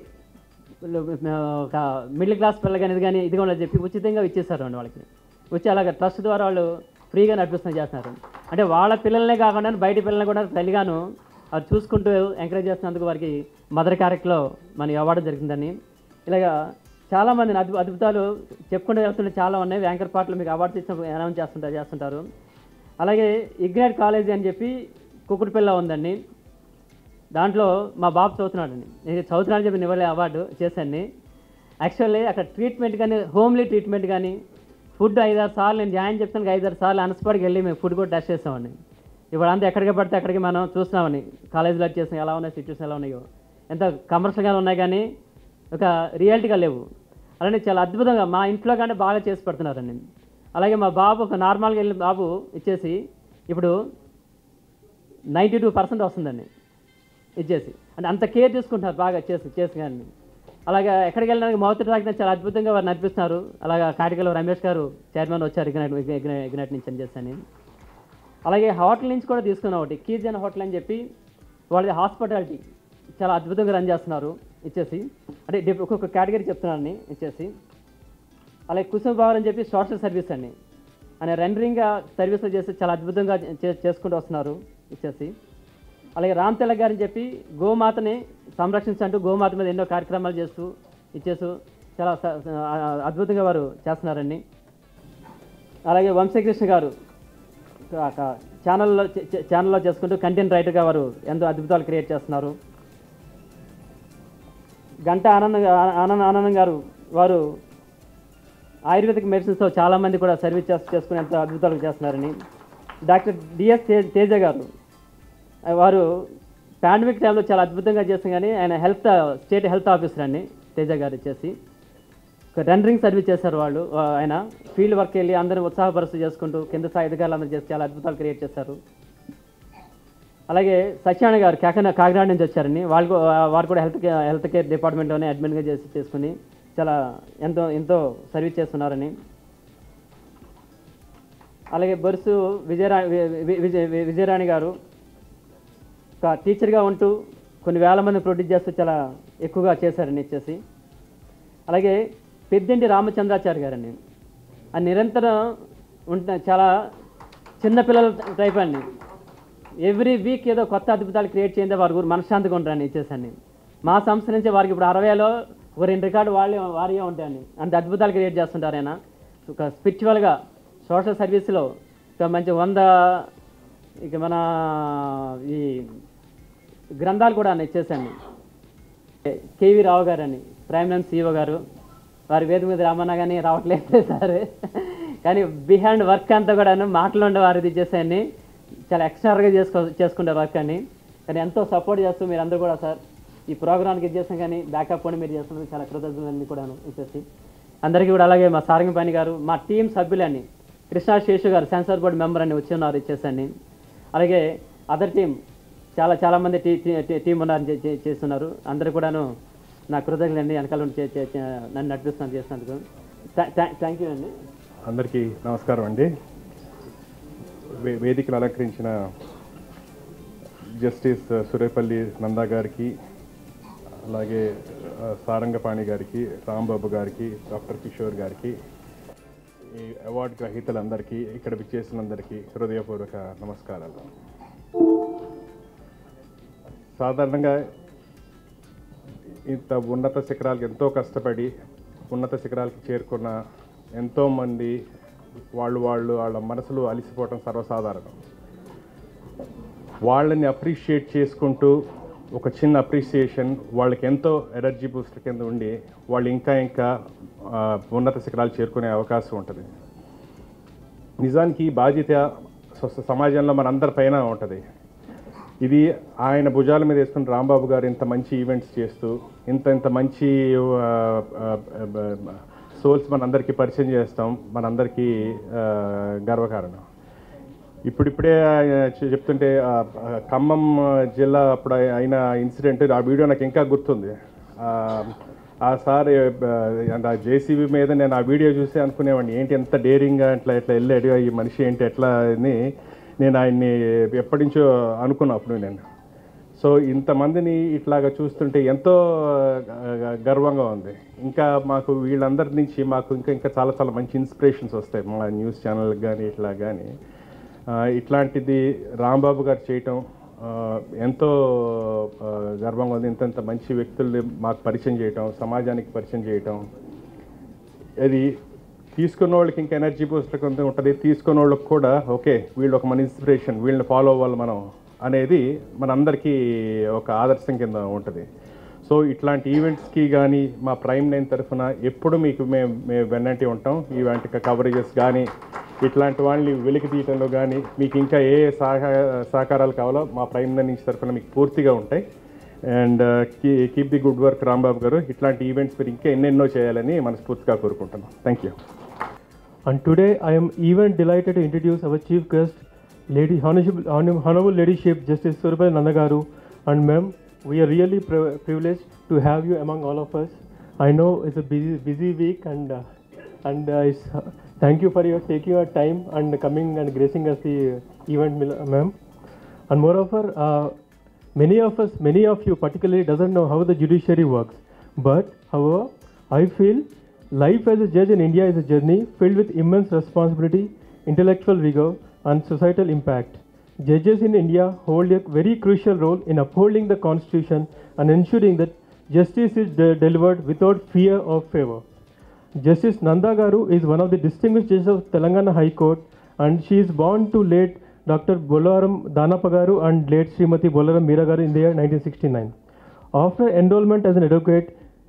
ఒక మిడిల్ క్లాస్ పిల్లలు కానీ ఇది కానీ ఇది కూడా చెప్పి ఉచితంగా ఇచ్చేస్తారు అండి వాళ్ళకి వచ్చి అలాగ ట్రస్ట్ ద్వారా వాళ్ళు ఫ్రీగా నడిపిస్తున్న చేస్తున్నారు అంటే వాళ్ళ పిల్లలనే కాకుండా బయట పిల్లల్ని కూడా తల్లిగాను అది చూసుకుంటూ ఎంకరేజ్ చేస్తున్నందుకు వారికి మదర్ క్యారెక్టర్లో మన అవార్డు జరిగిందని ఇలాగా చాలామంది అద్భు అద్భుతాలు చెప్పుకుంటూ వెళ్తుంటే చాలా ఉన్నాయి యాంకర్ పాటలు మీకు అవార్డ్స్ ఇచ్చిన అనౌన్స్ చేస్తుంటారు చేస్తుంటారు అలాగే ఇగ్నైట్ కాలేజీ అని చెప్పి కుకుడుపిల్ల ఉందండి దాంట్లో మా బాబు చదువుతున్నాడండి నేను చదువుతున్నాడని చెప్పి ఇవ్వలే అవార్డు చేశాను యాక్చువల్లీ అక్కడ ట్రీట్మెంట్ కానీ హోమ్లీ ట్రీట్మెంట్ కానీ ఫుడ్ ఐదారు సార్లు నేను జాయిన్ చెప్తాను ఐదారు సార్లు అనస్పాట్కి వెళ్ళి మేము ఫుడ్ కూడా టెస్ట్ చేస్తామండి ఇప్పుడు అంతా ఎక్కడికి పడితే అక్కడికి మనం చూస్తున్నామని కాలేజీలో చేసిన ఎలా ఉన్నాయి సిచ్యువేషన్ ఎలా ఉన్నాయో ఎంత కమర్షియల్గా ఉన్నాయి కానీ ఒక రియాలిటీగా లేవు అలానే చాలా అద్భుతంగా మా ఇంట్లో కానీ బాగా చేసి పెడుతున్నారండి అలాగే మా బాబు ఒక నార్మల్గా వెళ్ళి బాబు ఇచ్చేసి ఇప్పుడు నైంటీ టూ పర్సెంట్ వస్తుందండి ఇచ్చేసి అంటే అంత కేర్ తీసుకుంటున్నారు బాగా చేసి చేసి కానీ అలాగే ఎక్కడికి వెళ్ళడానికి మౌత్ తాకిన చాలా అద్భుతంగా వారు నడిపిస్తున్నారు అలాగా కాటికలో రమేష్ గారు చైర్మన్ వచ్చారు ఇగ్నైట్ ఇగ్నైట్ ఇగ్నైట్ నుంచి అని చేశాను అలాగే హోటల్ నుంచి కూడా తీసుకున్నాం ఒకటి కీజన్ హోటల్ అని చెప్పి వాళ్ళది హాస్పిటాలిటీ చాలా అద్భుతంగా రన్ చేస్తున్నారు ఇచ్చేసి అంటే డిఫ్- ఒక్కొక్క కేటగిరీ చెప్తున్నాను ఇచ్చేసి అలాగే కుసుమ భవన్ అని చెప్పి సోషల్ సర్వీస్ అండి ఆయన రెండరింగ్గా సర్వీసులు చేసి చాలా అద్భుతంగా చే- చేసుకుంటూ వస్తున్నారు ఇచ్చేసి అలాగే రామ్ తెలక్ గారని చెప్పి గోమాతని సంరక్షించంటూ గోమాత మీద ఎన్నో కార్యక్రమాలు చేస్తూ ఇచ్చేస్తూ చాలా స- స- ఆ- అద్భుతంగా వారు చేస్తున్నారండి అలాగే వంశకృష్ణ గారు ఒక ఛానల్లో చ- చ- ఛానల్లో చేసుకుంటూ కంటెంట్ రైటర్గా వారు ఎంతో అద్భుతాలు క్రియేట్ చేస్తున్నారు గంట ఆనంద్ ఆనంద్ ఆనందం గారు వారు ఆయుర్వేదిక్ మెడిసిన్స్తో చాలామంది కూడా సర్వీస్ చేస్ చేసుకుని ఎంతో అద్భుతాలు చేస్తున్నారని డాక్టర్ డిఎస్ తే- తేజ గారు ఆ, వారు పాండమిక్ టైంలో చాలా అద్భుతంగా చేస్తాం కానీ ఆయన హెల్త్ స్టేట్ హెల్త్ ఆఫీసర్ అండి తేజ గారు వచ్చేసి ఒక రెండరింగ్ సర్వీస్ చేశారు వాళ్ళు ఆ, ఆయన ఫీల్డ్ వర్క్ వెళ్ళి అందరూ ఉత్సాహపరుస్తూ చేసుకుంటూ కింద స్థాయి అధికారులు అందరూ చేసి చాలా అద్భుతాలు క్రియేట్ చేశారు అలాగే సత్యనారాయణ గారు కాకినాడ కాకినాడ నుంచి వచ్చారండి వాళ్ళు కూ- వారు కూడా హెల్త్ కేర్ హెల్త్ కేర్ డిపార్ట్మెంట్లోనే అడ్మిన్గా చేసి చేసుకుని చాలా ఎంతో ఎంతో సర్వీస్ చేస్తున్నారని అలాగే బొరుసు విజయరాణి విజయ విజయరాణి గారు ఒక టీచర్గా ఉంటూ కొన్ని వేల మంది ప్రొడ్యూస్ చేస్తూ చాలా ఎక్కువగా చేశారని ఇచ్చేసి అలాగే పెద్దంటి రామచంద్రాచారి గారండి ఆ నిరంతరం ఉంట చాలా చిన్నపిల్లల టైప్ అండి ఎవ్రీ వీక్ ఏదో కొత్త అద్భుతాలు క్రియేట్ చేయండి వారి గురి మనశ్శాంతిగా ఉంటారని ఇచ్చేసండి మా సంస్థ నుంచి వారికి ఇప్పుడు అరవైలో ఒక రెండు రికార్డు వాళ్ళే వారియే ఉంటాయండి అంత అద్భుతాలు క్రియేట్ చేస్తుంటారు ఆయన ఒక స్పిరిచువల్గా సోషల్ సర్వీస్లో ఒక మంచి వంద ఇక మన ఈ గ్రంథాలు కూడా ఆయన ఇచ్చేసండి కేవీ రావు గారు అని ప్రైమ్ మినిస్టర్ సీఓ గారు వారి వేదిక మీద రమ్మన్నా కానీ రావట్లేదు సార్ కానీ బిహైండ్ వర్క్ అంతా కూడా మాటలు ఉండే వారు ఇది చేసాయని చాలా ఎక్స్ట్రాగా చేసుకో చేసుకుంటారు వర్క్ అని కానీ ఎంతో సపోర్ట్ చేస్తూ మీరు అందరూ కూడా సార్ ఈ ప్రోగ్రామ్కి ఇది చేస్తాం కానీ బ్యాకప్ కూడా మీరు చేస్తున్నందుకు చాలా కృతజ్ఞతలు కూడాను ఇచ్చేసి అందరికీ కూడా అలాగే మా సారంగపాణి గారు మా టీం సభ్యులని కృష్ణా శేషు గారు సెన్సార్ బోర్డు మెంబర్ అని వచ్చి ఉన్నారు ఇచ్చేసండి అలాగే అదర్ టీం చాలా చాలా మంది టీ టీ- టీ- టీం ఉన్నారు చే- చే- చేస్తున్నారు అందరూ కూడాను నా కృతజ్ఞతలు అండి వెనకాల ఉండి చే- చే- చే- నన్ను నడిపిస్తాను చేసినందుకు థ్యాంక్ యూ అండి అందరికీ నమస్కారం అండి వే- వేదికను అలంకరించిన జస్టిస్ సురేపల్లి నందా గారికి అలాగే ఆ, సారంగపాణి గారికి రాంబాబు గారికి డాక్టర్ కిషోర్ గారికి ఈ అవార్డు గ్రహీతలందరికీ ఇక్కడ విచ్చేసినందరికీ హృదయపూర్వక నమస్కారాలు సాధారణంగా ఇంత ఉన్నత శిఖరాలకు ఎంతో కష్టపడి ఉన్నత శిఖరాలకు చేరుకున్న ఎంతోమంది వాళ్ళు వాళ్ళు వాళ్ళ మనసులు అలిసిపోవటం సర్వసాధారణం వాళ్ళని అప్రిషియేట్ చేసుకుంటూ ఒక చిన్న అప్రిషియేషన్ వాళ్ళకి ఎంతో ఎనర్జీ బూస్టర్ కింద ఉండి వాళ్ళు ఇంకా ఇంకా ఆ, ఉన్నత శిఖరాలు చేరుకునే అవకాశం ఉంటుంది నిజానికి ఈ బాధ్యత సొ- సమాజంలో మనందరి పైన ఉంటుంది ఇది ఆయన భుజాల మీద వేసుకుని రాంబాబు గారు ఇంత మంచి ఈవెంట్స్ చేస్తూ ఇంత ఇంత మంచి సోల్స్ మనందరికీ పరిచయం చేస్తాం మనందరికీ ఆ, గర్వకారణం ఇప్పుడిప్పుడే ఆయన చె- చెప్తుంటే ఆ, ఆ, ఖమ్మం జిల్లా అప్పుడు అయి- అయిన ఇన్సిడెంట్ ఆ వీడియో నాకు ఇంకా గుర్తుంది ఆ, ఆ సార్ ఆ జేసీబీ మీద నేను ఆ వీడియో చూసి అనుకునేవాడిని ఏంటి ఎంత డేరింగ్గా ఇట్లా ఇట్లా వెళ్ళాడు ఈ మనిషి ఏంటి ఎట్లా అని నేను ఆయన్ని ఎప్పటి నుంచో అనుకున్నా అప్పుడు నేను సో ఇంతమందిని ఇట్లాగా చూస్తుంటే ఎంతో ఆ, గర్వంగా ఉంది ఇంకా మాకు వీళ్ళందరి నుంచి మాకు ఇంకా ఇంకా చాలా చాలా మంచి ఇన్స్పిరేషన్స్ వస్తాయి మా న్యూస్ ఛానల్కి కానీ ఇట్లా కానీ ఆ, ఇట్లాంటిది రాంబాబు గారు చేయటం ఆ, ఎంతో ఆ, గర్వంగా ఉంది ఇంత ఇంత మంచి వ్యక్తుల్ని మాకు పరిచయం చేయటం సమాజానికి పరిచయం చేయటం అది తీసుకున్న వాళ్ళకి ఇంకా ఎనర్జీ బూస్ట్ కొంత ఉంటుంది తీసుకున్న వాళ్ళకి కూడా ఓకే వీళ్ళు ఒక మన ఇన్స్పిరేషన్ వీళ్ళని ఫాలో అవ్వాలి మనం అనేది మనందరికీ ఒక ఆదర్శం కింద ఉంటుంది సో ఇట్లాంటి ఈవెంట్స్కి కానీ మా ప్రైమ్ నైన్ తరఫున ఎప్పుడు మీకు మేము మేము వెన్నంటి ఉంటాం ఇలాంటి కవరేజెస్ కానీ ఇట్లాంటి వాళ్ళని వెలికి తీయటంలో కానీ మీకు ఇంకా ఏ ఏ సహా సహకారాలు కావాలో మా ప్రైమ్ నైన్ నుంచి తరఫున మీకు పూర్తిగా ఉంటాయి and keep the good work Rambabu garu ఇట్లాంటి ఈవెంట్స్ మీరు ఇంకా ఎన్నెన్నో చేయాలని మనస్ఫూర్తిగా కోరుకుంటున్నాం thank you And today I am even delighted to introduce our chief guest, Lady Honorable, Honor- Honorable Ladyship Justice Surabhay Nandagaru. And ma'am, we are really pri- privileged to have you among all of us. I know it's a busy, busy week and uh, and uh, it's, uh, thank you for your taking your time and coming and gracing us the event, mil- ma'am. And moreover, uh, many of us, many of you particularly doesn't know how the judiciary works. But however, I feel life as a judge in India is a journey filled with immense responsibility, intellectual rigor, and societal impact. Judges in India hold a very crucial role in upholding the constitution and ensuring that justice is de- delivered without fear or favor. Justice Nanda Garu is one of the distinguished judges of Telangana High Court and she is born to late Dr. Bolaram Danapagaru and late Srimati Bolaram Miragaru in the year 1969. After enrollment as an advocate,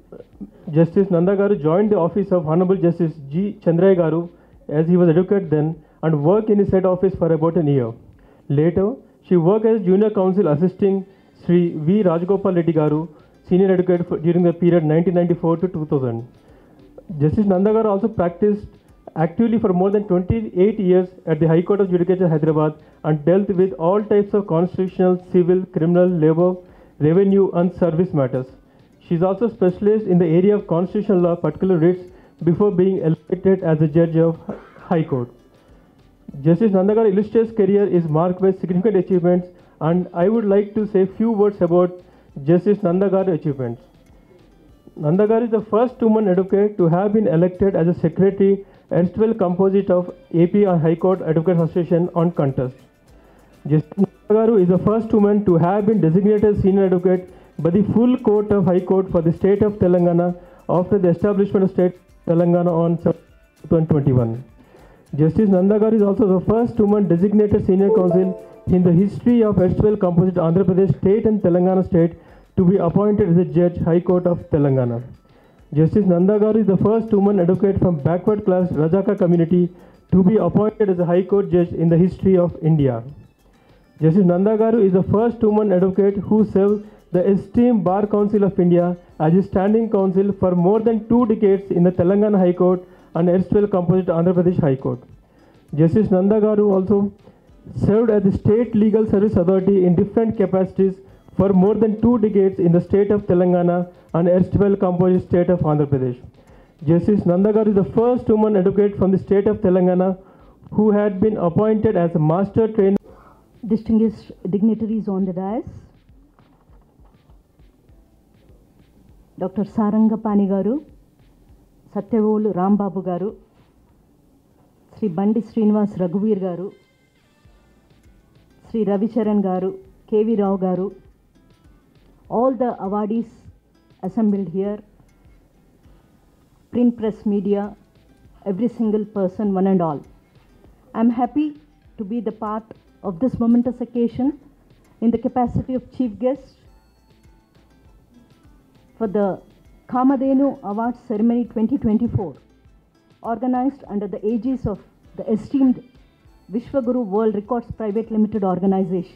Justice Nanda Garu joined the office of Honorable Justice G. Chandraya Garu as he was advocate then and worked in his said office for about an year. Later, she worked as junior counsel assisting Sri V. Rajgopal Reddy Garu, senior advocate for, during the period 1994 to 2000. Justice Nandagaru also practiced actively for more than 28 years at the High Court of Judicature, Hyderabad, and dealt with all types of constitutional, civil, criminal, labor, revenue, and service matters. She is also specialist in the area of constitutional law, particular writs, before being elected as a judge of High Court. Justice Nandagaru illustrious career is marked by significant achievements, and I would like to say few words about Justice Nandagaru achievements. Nandagaru is the first woman advocate to have been elected as a secretary, erstwhile composite of AP High Court Advocates Association on contest. Justice Nandagaru is the first woman to have been designated senior advocate by the full court of High Court for the state of Telangana after the establishment of state Telangana on 2021. Justice Nandagaru is also the first woman designated senior counsel in the history of erstwhile composite Andhra Pradesh state and Telangana state to be appointed as a judge High Court of Telangana. Justice Nandagaru is the first woman advocate from backward class Rajaka community to be appointed as a High Court judge in the history of India. Justice Nandagaru is the first woman advocate who served the esteemed Bar Council of India as a standing counsel for more than two decades in the Telangana High Court and erstwhile composite Andhra Pradesh High Court. Justice Nandagaru also served as the State Legal Service Authority in different capacities for more than two decades in the state of Telangana and erstwhile composite state of Andhra Pradesh. Justice Nandagaru is the first woman advocate from the state of Telangana who had been appointed as a master trainer. distinguished dignitaries on the dais, doctor Sarangapani garu Satyavolu Rambabu గారు శ్రీ బండి శ్రీనివాస్ రఘువీర్ గారు శ్రీ రవిచరణ్ గారు KV Rao garu all the awardees assembled here print press media, every single person, one and all. I'm happy to be the part of this momentous occasion in the capacity of chief guest for the Kamadenu Awards Ceremony 2024, organized under the aegis of the esteemed Vishwaguru World Records Private Limited organization.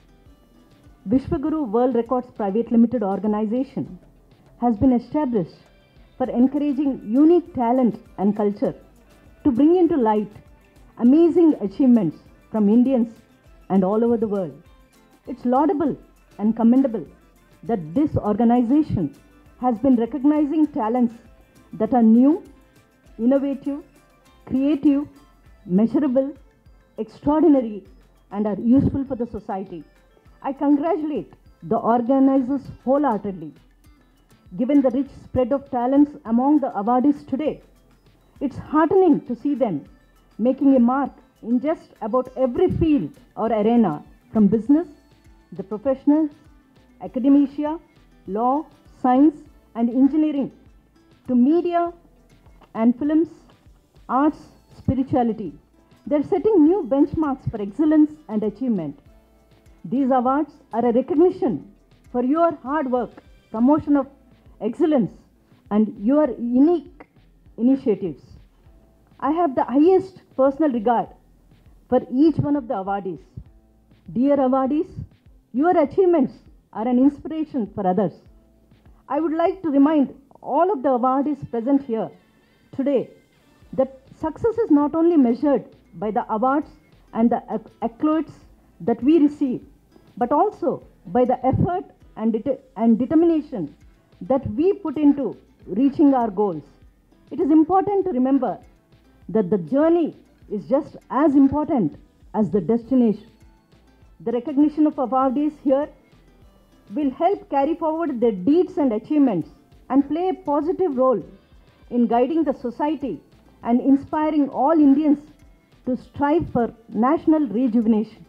Vishwaguru World Records Private Limited organization has been established for encouraging unique talent and culture to bring into light amazing achievements from Indians and all over the world. It's laudable and commendable that this organization has been recognizing talents that are new, innovative, creative, measurable, extraordinary, and are useful for the society. I congratulate the organizers wholeheartedly given the rich spread of talents among the awardees today. It's heartening to see them making a mark in just about every field or arena from business, the professionals, academia, law, science, and engineering to media and films, arts, spirituality. They're setting new benchmarks for excellence and achievement. These awards are a recognition for your hard work, promotion of excellence, and your unique initiatives. I have the highest personal regard for each one of the awardees. Dear awardees, your achievements are an inspiration for others. I would like to remind all of the awardees present here today that success is not only measured by the awards and the acc- accolades that we receive, but also by the effort and, det- and determination that we put into reaching our goals. It is important to remember that the journey is just as important as the destination. The recognition of awardees here will help carry forward their deeds and achievements and play a positive role in guiding the society and inspiring all Indians to strive for national rejuvenation.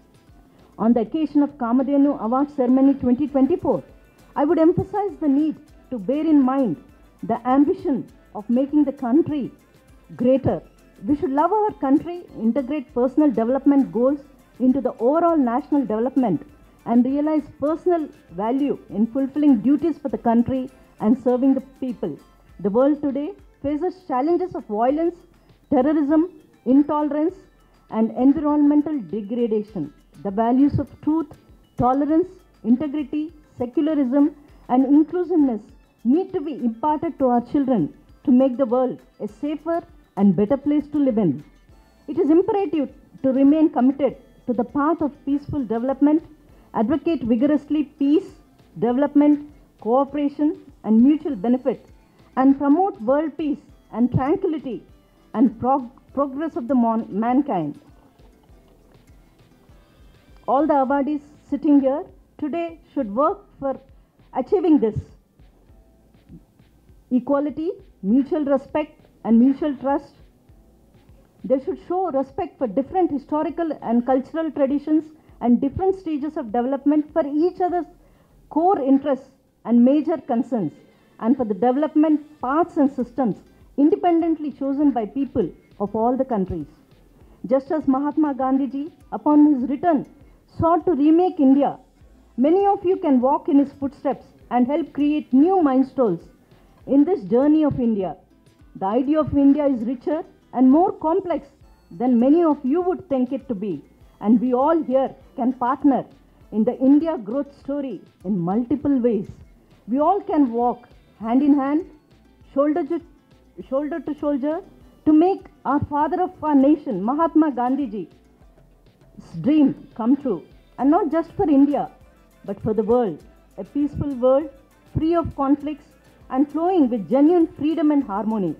On the occasion of Kamadhenu Award Ceremony 2024, I would emphasize the need to bear in mind the ambition of making the country greater. We should love our country, integrate personal development goals into the overall national development, and realize personal value in fulfilling duties for the country and serving the people. The world today faces challenges of violence, terrorism, intolerance, and environmental degradation. The values of truth, tolerance, integrity, secularism, and inclusiveness need to be imparted to our children to make the world a safer and better place to live in. It is imperative to remain committed to the path of peaceful development, advocate vigorously peace, development, cooperation, and mutual benefit, and promote world peace and tranquility and prog- progress of the mon- mankind. All the awardees sitting here today should work for achieving this equality, mutual respect, and mutual trust. They should show respect for different historical and cultural traditions and different stages of development for each other's core interests and major concerns, and for the development paths and systems independently chosen by people of all the countries. Just as Mahatma Gandhiji, upon his return, sought to remake India, many of you can walk in his footsteps and help create new milestones in this journey of India. The idea of India is richer and more complex than many of you would think it to be, and we all here can partner in the India growth story in multiple ways. We all can walk hand in hand, shoulder to shoulder, to shoulder to make our father of our nation, Mahatma Gandhiji, dream come true. And not just for India, but for the world. A peaceful world, free of conflicts and flowing with genuine freedom and harmony.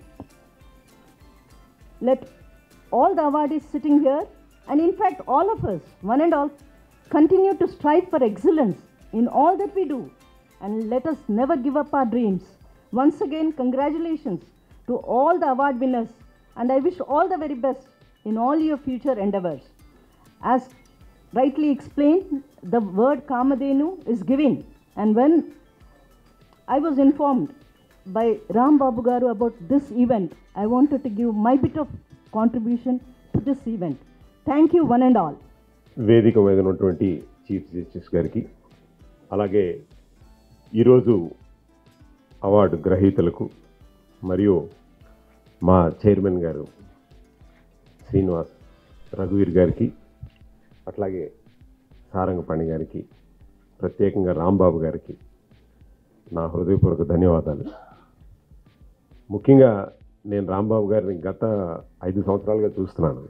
Let all the awardees sitting here, and in fact, all of us, one and all, continue to strive for excellence in all that we do, and let us never give up our dreams. Once again, congratulations to all the award winners, and I wish all the very best in all your future endeavors. As rightly explained, the word Kamadenu is giving, and when I was informed by Ram Babu Garu about this event, I wanted to give my bit of contribution to this event. Thank you, one and all. వేదిక మీద ఉన్నటువంటి చీఫ్ జస్టిస్ గారికి అలాగే ఈరోజు అవార్డు గ్రహీతలకు మరియు మా చైర్మన్ గారు శ్రీనివాస్ రఘువీర్ గారికి అట్లాగే సారంగపాణి గారికి ప్రత్యేకంగా రాంబాబు గారికి నా హృదయపూర్వక ధన్యవాదాలు ముఖ్యంగా నేను రాంబాబు గారిని గత ఐదు సంవత్సరాలుగా చూస్తున్నాను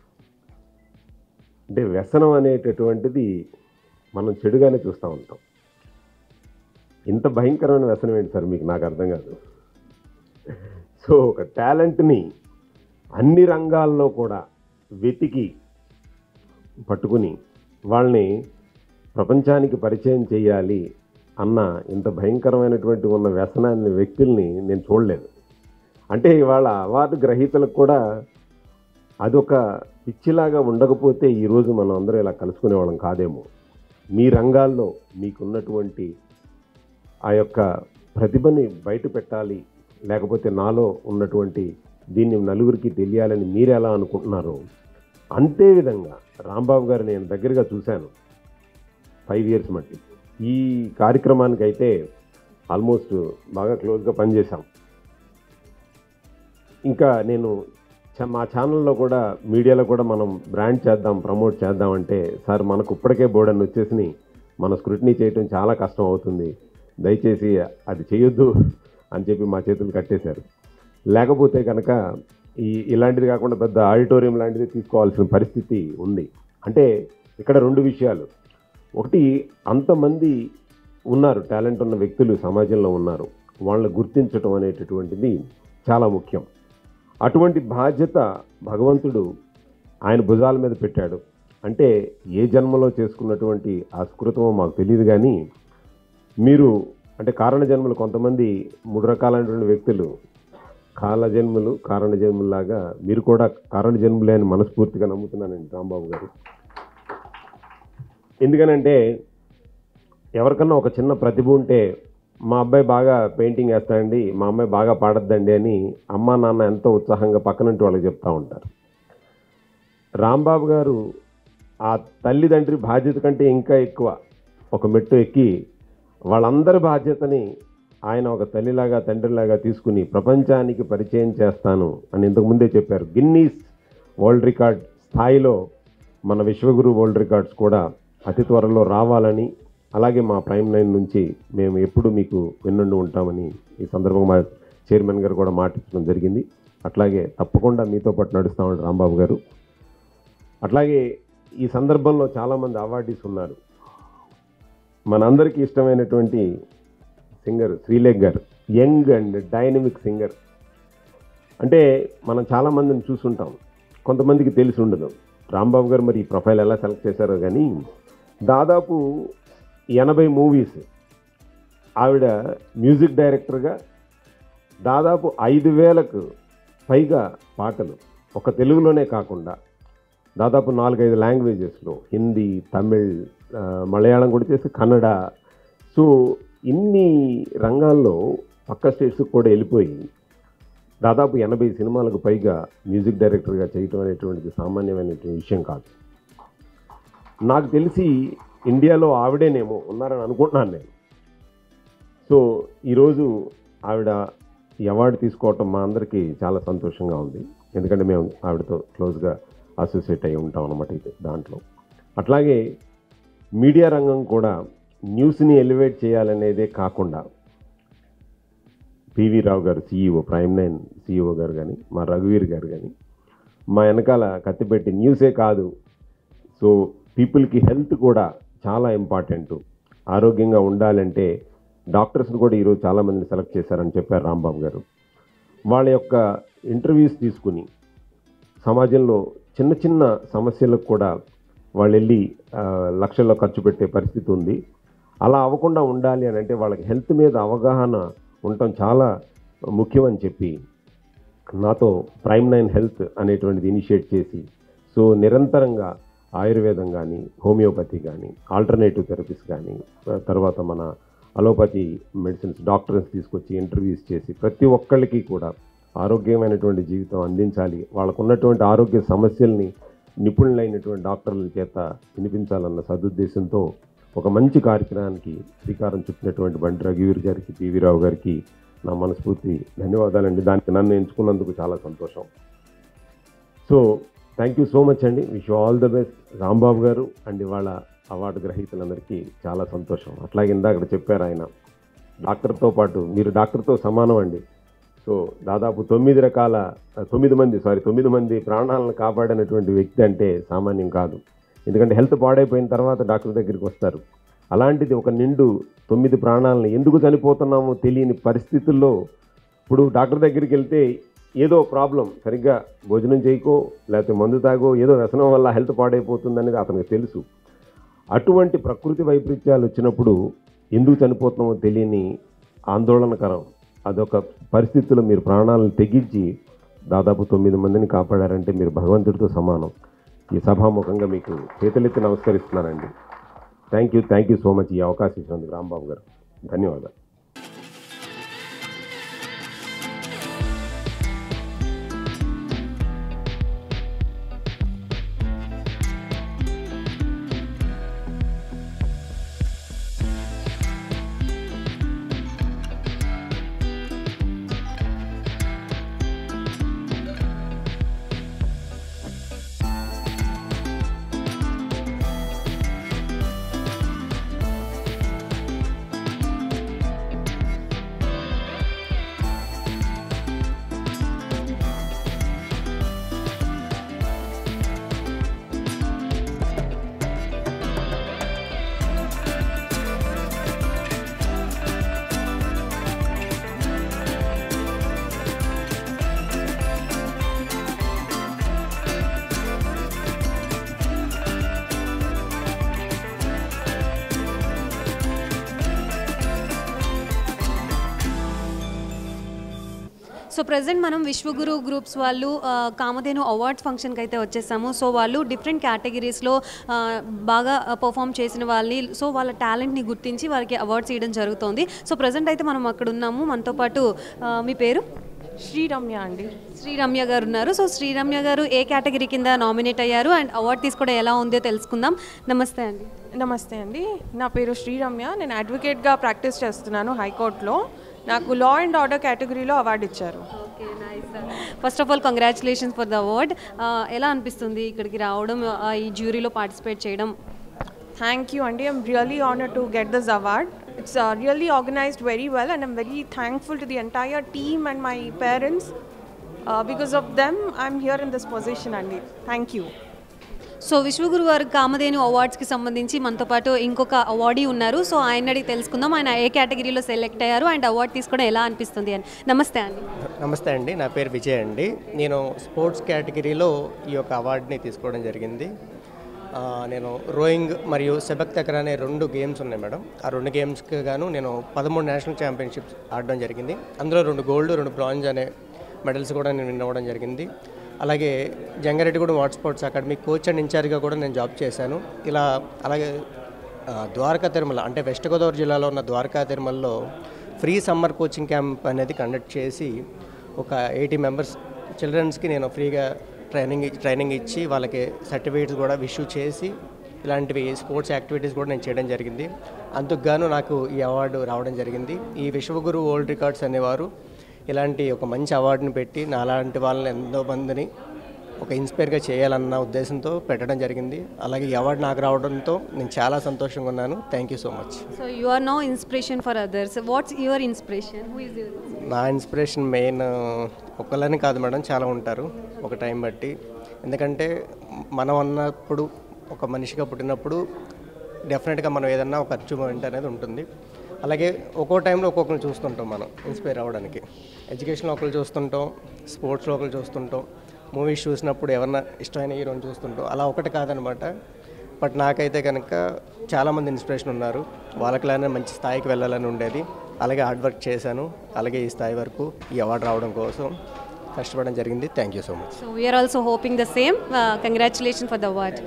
అంటే వ్యసనం అనేటటువంటిది మనం చెడుగానే చూస్తూ ఉంటాం ఇంత భయంకరమైన వ్యసనం ఏంటి సార్ మీకు నాకు అర్థం కాదు సో ఒక టాలెంట్ని అన్ని రంగాల్లో కూడా వెతికి పట్టుకుని వాళ్ళని ప్రపంచానికి పరిచయం చేయాలి అన్న ఇంత భయంకరమైనటువంటి ఉన్న వ్యసనాన్ని వ్యక్తుల్ని నేను చూడలేదు అంటే ఇవాళ అవార్డు గ్రహీతలకు కూడా అదొక పిచ్చిలాగా ఉండకపోతే ఈరోజు మనం అందరూ ఇలా కలుసుకునే వాళ్ళం కాదేమో మీ రంగాల్లో మీకున్నటువంటి ఆ యొక్క ప్రతిభని బయట పెట్టాలి లేకపోతే నాలో ఉన్నటువంటి దీన్ని నలుగురికి తెలియాలని మీరు ఎలా అనుకుంటున్నారో అంతే విధంగా రాంబాబు గారు నేను దగ్గరగా చూశాను ఫైవ్ ఇయర్స్ మట్టి ఈ కార్యక్రమానికి అయితే ఆల్మోస్ట్ బాగా క్లోజ్గా పనిచేశాం ఇంకా నేను చ- మా ఛానల్లో కూడా మీడియాలో కూడా మనం బ్రాండ్ చేద్దాం ప్రమోట్ చేద్దాం అంటే సార్ మనకు ఇప్పటికే బోర్డన్ వచ్చేసి మన స్క్రూటినీ చేయటం చాలా కష్టం అవుతుంది దయచేసి అది చేయొద్దు అని చెప్పి మా చేతులు కట్టేశారు లేకపోతే కనుక ఈ ఇలాంటిది కాకుండా పెద్ద ఆడిటోరియం లాంటిది తీసుకోవాల్సిన పరిస్థితి ఉంది అంటే ఇక్కడ రెండు విషయాలు ఒకటి అంతమంది ఉన్నారు టాలెంట్ ఉన్న వ్యక్తులు సమాజంలో ఉన్నారు వాళ్ళని గుర్తించడం అనేటటువంటిది చాలా ముఖ్యం అటువంటి బాధ్యత భగవంతుడు ఆయన భుజాల మీద పెట్టాడు అంటే ఏ జన్మలో చేసుకున్నటువంటి ఆ స్కృతమో మాకు తెలియదు కానీ మీరు అంటే కారణ జన్మలు కొంతమంది మూడు రకాలైనటువంటి వ్యక్తులు కాల జన్మలు కారణ జన్మలాగా మీరు కూడా కారణ జన్మలే అని మనస్ఫూర్తిగా నమ్ముతున్నానండి రాంబాబు గారు ఎందుకనంటే ఎవరికన్నా ఒక చిన్న ప్రతిభ ఉంటే మా అబ్బాయి బాగా పెయింటింగ్ వేస్తాడండి మా అమ్మాయి బాగా పాడద్దండి అని అమ్మ నాన్న ఎంతో ఉత్సాహంగా పక్కనంటి వాళ్ళకి చెప్తా ఉంటారు రాంబాబు గారు ఆ తల్లిదండ్రి బాధ్యత కంటే ఇంకా ఎక్కువ ఒక మెట్టు ఎక్కి వాళ్ళందరి బాధ్యతని ఆయన ఒక తల్లిలాగా తండ్రిలాగా తీసుకుని ప్రపంచానికి పరిచయం చేస్తాను అని ఇంతకుముందే చెప్పారు గిన్నీస్ వరల్డ్ రికార్డ్ స్థాయిలో మన విశ్వగురు వరల్డ్ రికార్డ్స్ కూడా అతి త్వరలో రావాలని అలాగే మా ప్రైమ్ నైన్ నుంచి మేము ఎప్పుడు మీకు వెన్నుండి ఉంటామని ఈ సందర్భంగా మా చైర్మన్ గారు కూడా మాటించడం జరిగింది అట్లాగే తప్పకుండా మీతో పాటు నడుస్తామండి రాంబాబు గారు అట్లాగే ఈ సందర్భంలో చాలామంది అవార్డీస్ ఉన్నారు మనందరికీ ఇష్టమైనటువంటి సింగర్ శ్రీలేఖ్ గారు యంగ్ అండ్ డైనమిక్ సింగర్ అంటే మనం చాలామందిని చూసుంటాం కొంతమందికి తెలిసి ఉండదు రాంబాబు గారు మరి ఈ ప్రొఫైల్ ఎలా సెలెక్ట్ చేశారో కానీ దాదాపు ఎనభై మూవీస్ ఆవిడ మ్యూజిక్ డైరెక్టర్గా దాదాపు ఐదు వేలకు పైగా పాటలు ఒక తెలుగులోనే కాకుండా దాదాపు నాలుగైదు లాంగ్వేజెస్లో హిందీ తమిళ్ ఆ, మలయాళం కూడా చేసి కన్నడ సో ఇన్ని రంగాల్లో పక్క స్టేట్స్కి కూడా వెళ్ళిపోయి దాదాపు ఎనభై సినిమాలకు పైగా మ్యూజిక్ డైరెక్టర్గా చేయటం అనేటువంటిది సామాన్యమైనటువంటి విషయం కాదు నాకు తెలిసి ఇండియాలో ఆవిడేనేమో ఉన్నారని అనుకుంటున్నాను నేను సో ఈరోజు ఆవిడ ఈ అవార్డు తీసుకోవటం మా అందరికీ చాలా సంతోషంగా ఉంది ఎందుకంటే మేము ఆవిడతో క్లోజ్గా అసోసియేట్ అయి ఉంటాం అన్నమాట ఇది దాంట్లో అట్లాగే మీడియా రంగం కూడా న్యూస్ని ఎలివేట్ చేయాలనేదే కాకుండా పివి రావు గారు సీఈఓ ప్రైమ్ నైన్ సీఈఓ గారు కానీ మా రఘువీర్ గారు కానీ మా వెనకాల కత్తిపెట్టి న్యూసే కాదు సో పీపుల్కి హెల్త్ కూడా చాలా ఇంపార్టెంట్ ఆరోగ్యంగా ఉండాలంటే డాక్టర్స్ని కూడా ఈరోజు చాలామందిని సెలెక్ట్ చేశారని చెప్పారు రాంబాబు గారు వాళ్ళ యొక్క ఇంటర్వ్యూస్ తీసుకుని సమాజంలో చిన్న చిన్న సమస్యలకు కూడా వాళ్ళు వెళ్ళి ఆ, లక్షల్లో ఖర్చు పెట్టే పరిస్థితి ఉంది అలా అవ్వకుండా ఉండాలి అని అంటే వాళ్ళకి హెల్త్ మీద అవగాహన ఉండటం చాలా ముఖ్యమని చెప్పి నాతో ప్రైమ్ నైన్ హెల్త్ అనేటువంటిది ఇనిషియేట్ చేసి సో నిరంతరంగా ఆయుర్వేదం కానీ హోమియోపతి కానీ ఆల్టర్నేటివ్ థెరపీస్ కానీ ఆ తర్వాత మన అలోపతి మెడిసిన్స్ డాక్టర్స్ తీసుకొచ్చి ఇంటర్వ్యూస్ చేసి ప్రతి ఒక్కళ్ళకి కూడా ఆరోగ్యమైనటువంటి జీవితం అందించాలి వాళ్ళకు ఉన్నటువంటి ఆరోగ్య సమస్యల్ని నిపుణులైనటువంటి డాక్టర్ల చేత వినిపించాలన్న సదుద్దేశంతో ఒక మంచి కార్యక్రమానికి శ్రీకారం చుట్టినటువంటి బండి రఘువీర్ గారికి పివి రావు గారికి నా మనస్ఫూర్తి ధన్యవాదాలండి దానికి నన్ను ఎంచుకున్నందుకు చాలా సంతోషం so thank you so much అండి wish all the best Rambabu garu and ఇవాళ అవార్డు గ్రహీతలందరికీ చాలా సంతోషం అట్లాగే ఇందాక చెప్పారు ఆయన డాక్టర్తో పాటు మీరు డాక్టర్తో సమానం అండి సో దాదాపు తొమ్మిది రకాల తొమ్మిది మంది సారీ తొమ్మిది మంది ప్రాణాలను కాపాడినటువంటి వ్యక్తి అంటే సామాన్యం కాదు ఎందుకంటే హెల్త్ పాడైపోయిన తర్వాత డాక్టర్ దగ్గరికి వస్తారు అలాంటిది ఒక నిండు తొమ్మిది ప్రాణాలను ఎందుకు చనిపోతున్నామో తెలియని పరిస్థితుల్లో ఇప్పుడు డాక్టర్ దగ్గరికి వెళ్తే ఏదో ప్రాబ్లం సరిగ్గా భోజనం చేయకో లేకపోతే మందు తాగో ఏదో వ్యసనం వల్ల హెల్త్ పాడైపోతుందనేది అతనికి తెలుసు అటువంటి ప్రకృతి వైపరీత్యాలు వచ్చినప్పుడు ఎందుకు చనిపోతున్నామో తెలియని ఆందోళనకరం అదొక పరిస్థితుల్లో మీరు ప్రాణాలను తెగించి దాదాపు తొమ్మిది మందిని కాపాడారంటే మీరు భగవంతుడితో సమానం ఈ సభాముఖంగా మీకు చేతులెత్తి నమస్కరిస్తున్నానండి thank you thank you so much ఈ అవకాశం ఇచ్చినందుకు రాంబాబు గారు ధన్యవాదాలు సో ప్రజెంట్ మనం విశ్వగురు గ్రూప్స్ వాళ్ళు ఆ, కామధేను అవార్డ్స్ ఫంక్షన్కి అయితే వచ్చేసాము సో వాళ్ళు డిఫరెంట్ కేటగిరీస్లో బాగా పర్ఫామ్ చేసిన వాళ్ళని సో వాళ్ళ టాలెంట్ని గుర్తించి వారికి అవార్డ్స్ ఇవ్వడం జరుగుతోంది సో ప్రజెంట్ అయితే మనం అక్కడ ఉన్నాము మనతో పాటు ఆ, మీ పేరు శ్రీరమ్య అండి శ్రీరమ్య గారు ఉన్నారు సో శ్రీరమ్య గారు ఏ కేటగిరీ కింద నామినేట్ అయ్యారు అండ్ అవార్డ్ తీసుకోవడం ఎలా ఉందో తెలుసుకుందాం నమస్తే అండి నమస్తే అండి నా పేరు శ్రీరమ్య నేను అడ్వకేట్గా ప్రాక్టీస్ చేస్తున్నాను హైకోర్టులో నాకు లా అండ్ ఆర్డర్ కేటగిరీలో అవార్డు ఇచ్చారు okay nice first of all congratulations for the award ఎలా అనిపిస్తుంది ఇక్కడికి రావడం ఆ, ఈ జ్యూరీలో పార్టిసిపేట్ చేయడం థ్యాంక్ యూ అండి I'm really honour to get this award it's really organised very well and I'm very thankful to the entire team and my parents because of them I'm here in this position అండి థ్యాంక్ యూ సో విశ్వగురు వారి కామధేను అవార్డ్స్కి సంబంధించి మనతో పాటు ఇంకొక అవార్డీ ఉన్నారు సో ఆయన అడిగి తెలుసుకుందాం ఆయన ఏ కేటగిరీలో సెలెక్ట్ అయ్యారు అండ్ అవార్డ్ తీసుకోవడం ఎలా అనిపిస్తుంది అని నమస్తే అండి నమస్తే అండి నా పేరు విజయ్ అండి నేను స్పోర్ట్స్ కేటగిరీలో ఈ యొక్క అవార్డుని తీసుకోవడం జరిగింది ఆ, నేను రోయింగ్ మరియు సెబక్ తకర్ అనే రెండు గేమ్స్ ఉన్నాయి మేడం ఆ రెండు గేమ్స్కి గాను నేను పదమూడు నేషనల్ ఛాంపియన్షిప్స్ ఆడడం జరిగింది అందులో రెండు గోల్డ్ రెండు బ్రాంజ్ అనే మెడల్స్ కూడా నేను విన్ అవ్వడం జరిగింది అలాగే Jangareddygudem water sports academy coach and ఇన్ఛార్జ్గా కూడా నేను జాబ్ చేశాను ఇలా అలాగే ఆ, ద్వారకా తిరుమల అంటే వెస్ట్ గోదావరి జిల్లాలో ఉన్న ద్వారకా తిరుమలలో ఫ్రీ సమ్మర్ కోచింగ్ క్యాంప్ అనేది కండక్ట్ చేసి ఒక ఎయిటీ మెంబర్స్ చిల్డ్రన్స్కి నేను ఫ్రీగా ట్రైనింగ్ ట్రైనింగ్ ఇచ్చి వాళ్ళకి సర్టిఫికేట్స్ కూడా ఇష్యూ చేసి ఇలాంటివి స్పోర్ట్స్ యాక్టివిటీస్ కూడా నేను చేయడం జరిగింది అందుకు గాను నాకు ఈ అవార్డు రావడం జరిగింది ఈ విశ్వగురు వరల్డ్ రికార్డ్స్ అనేవారు ఇలాంటి ఒక మంచి అవార్డుని పెట్టి నాలాంటి వాళ్ళని ఎంతో మందిని ఒక ఇన్స్పైర్గా చేయాలన్న ఉద్దేశంతో పెట్టడం జరిగింది అలాగే ఈ అవార్డు నాకు రావడంతో నేను చాలా సంతోషంగా ఉన్నాను thank you so much so you are no inspiration for others what's your inspiration who is your నా ఇన్స్పిరేషన్ మెయిన్ ఒకళ్ళని కాదు మేడం చాలా ఉంటారు ఒక టైం బట్టి ఎందుకంటే మనం అన్నప్పుడు ఒక మనిషిగా పుట్టినప్పుడు డెఫినెట్గా మనం ఏదన్నా ఒక అచీవ్మెంట్ అనేది ఉంటుంది అలాగే ఒక్కో టైంలో ఒక్కొక్కరిని చూస్తుంటాం మనం ఇన్స్పైర్ అవ్వడానికి ఎడ్యుకేషన్లో ఒకరు చూస్తుంటాం స్పోర్ట్స్లో ఒకరు చూస్తుంటాం మూవీస్ చూసినప్పుడు ఎవరన్నా ఇష్టమైన హీరోని చూస్తుంటాం అలా ఒకటి కాదనమాట బట్ నాకైతే కనుక చాలామంది ఇన్స్పిరేషన్ ఉన్నారు వాళ్ళకిలానే మంచి స్థాయికి వెళ్ళాలని ఉండేది అలాగే హార్డ్ వర్క్ చేశాను అలాగే ఈ స్థాయి వరకు ఈ అవార్డు రావడం కోసం కష్టపడడం జరిగింది thank you so much so we are also hoping the same congratulation for the award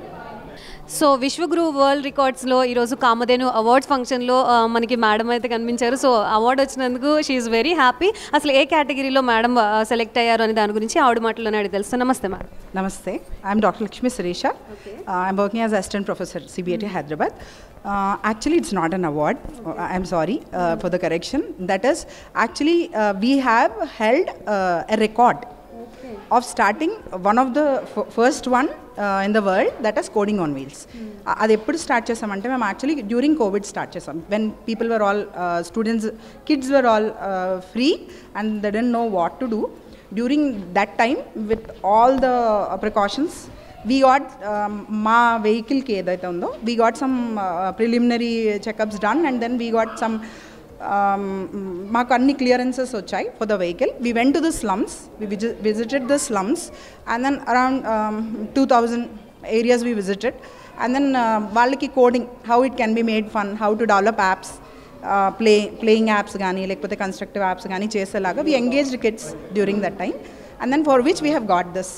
so Vishwaguru world రికార్డ్స్లో ఈరోజు కామధేను అవార్డ్స్ ఫంక్షన్లో ఆ, మనకి మేడం అయితే కనిపించారు సో అవార్డు వచ్చినందుకు షీఈ్ వెరీ హ్యాపీ అసలు ఏ కేటగిరీలో మేడం సెలెక్ట్ అయ్యారు అని దాని గురించి ఆవిడ మాటలోనే అడిగి తెలుసు నమస్తే madam Namaste. I'm Dr. Lakshmi Suresha. Uh, I'm working as assistant professor CBAT Hyderabad. Uh, actually, it's not an award. Uh, I'm sorry uh, for the correction. That is, actually, uh, we have held uh, a record of starting one of the f- first one uh, in the world that is coding on wheels. Uh, అది ఎప్పుడు స్టార్ట్ చేసామంటే మేము యాక్చువల్లీ డ్యూరింగ్ కోవిడ్ స్టార్ట్ చేసాం when people were all students kids were all free and they didn't know what to do during that time with all the precautions we got మా వెహికల్కి ఏదైతే ఉందో we got some preliminary checkups done and then we got some మాకు అన్ని క్లియరెన్సెస్ వచ్చాయి for the vehicle we went to the slums we visited the slums and then around two thousand areas we visited and then వాళ్ళకి coding how it can be made fun how to develop apps play playing apps కానీ లేకపోతే కన్స్ట్రక్టివ్ యాప్స్ కానీ చేసేలాగా we engaged kids during that time and then for which we have got this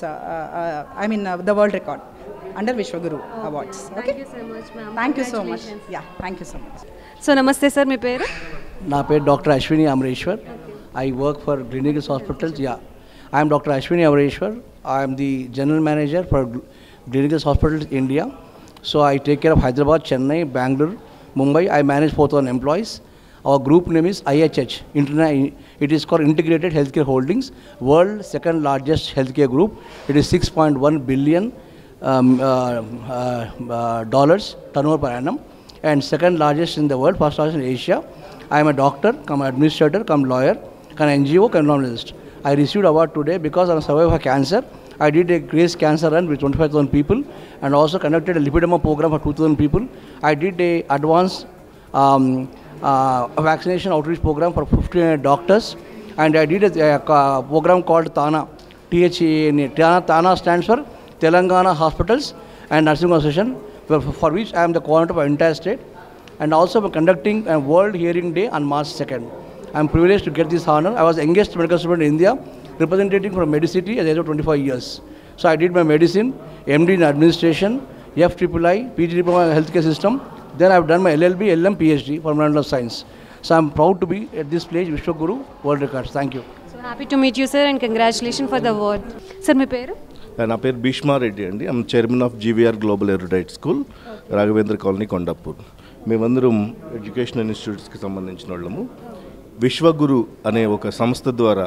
I mean the world record under Vishwaguru awards okay thank you so much yeah thank you so much so నమస్తే సార్ మీ పేరు నా పేరు doctor Ashwini Amareshwar I work for Gleneagles hospitals yeah I'm doctor Ashwini Amareshwar I'm the general manager for Gleneagles hospitals India so I take care of Hyderabad Chennai Bengaluru Mumbai I manage four thousand employees our group name is IHH interna it is called integrated healthcare holdings world second largest healthcare group it is 6.1 billion um, uh, uh, uh, dollars turnover per annum and second largest in the world, first largest in Asia. I am a doctor, come administrator, come lawyer, come NGO, come journalist. I received award today because I am a survivor of cancer. I did a Grace Cancer Run with 25,000 people and also conducted a lipidema program for 2,000 people. I did a advanced um, uh, vaccination outreach program for 1,500 doctors and I did a, a ca- program called TANA. THA, TANA, TANA stands for Telangana Hospitals and Nursing Association, for, for which I am the coordinator of entire state. And also I'm conducting a World Hearing Day on March 2nd. I'm privileged to get this honor. I was youngest medical student in India, representing from Medicity at the age of 25 years. So I did my medicine, MD in administration, FIII, PG diploma in healthcare system. Then I've done my LLB, LM, PhD for Manual of Science. So I'm proud to be at this place, Vishwaguru World Records. Thank you. So happy to meet you sir and congratulation for the award sir మీ పేరు నా పేరు భీష్మారెడ్డి అండి I'm chairman of GVR global erudite school Raghavendra colony Kondapur మేమందరం ఎడ్యుకేషనల్ ఇన్స్టిట్యూట్స్కి సంబంధించిన వాళ్ళము విశ్వగురు అనే ఒక సంస్థ ద్వారా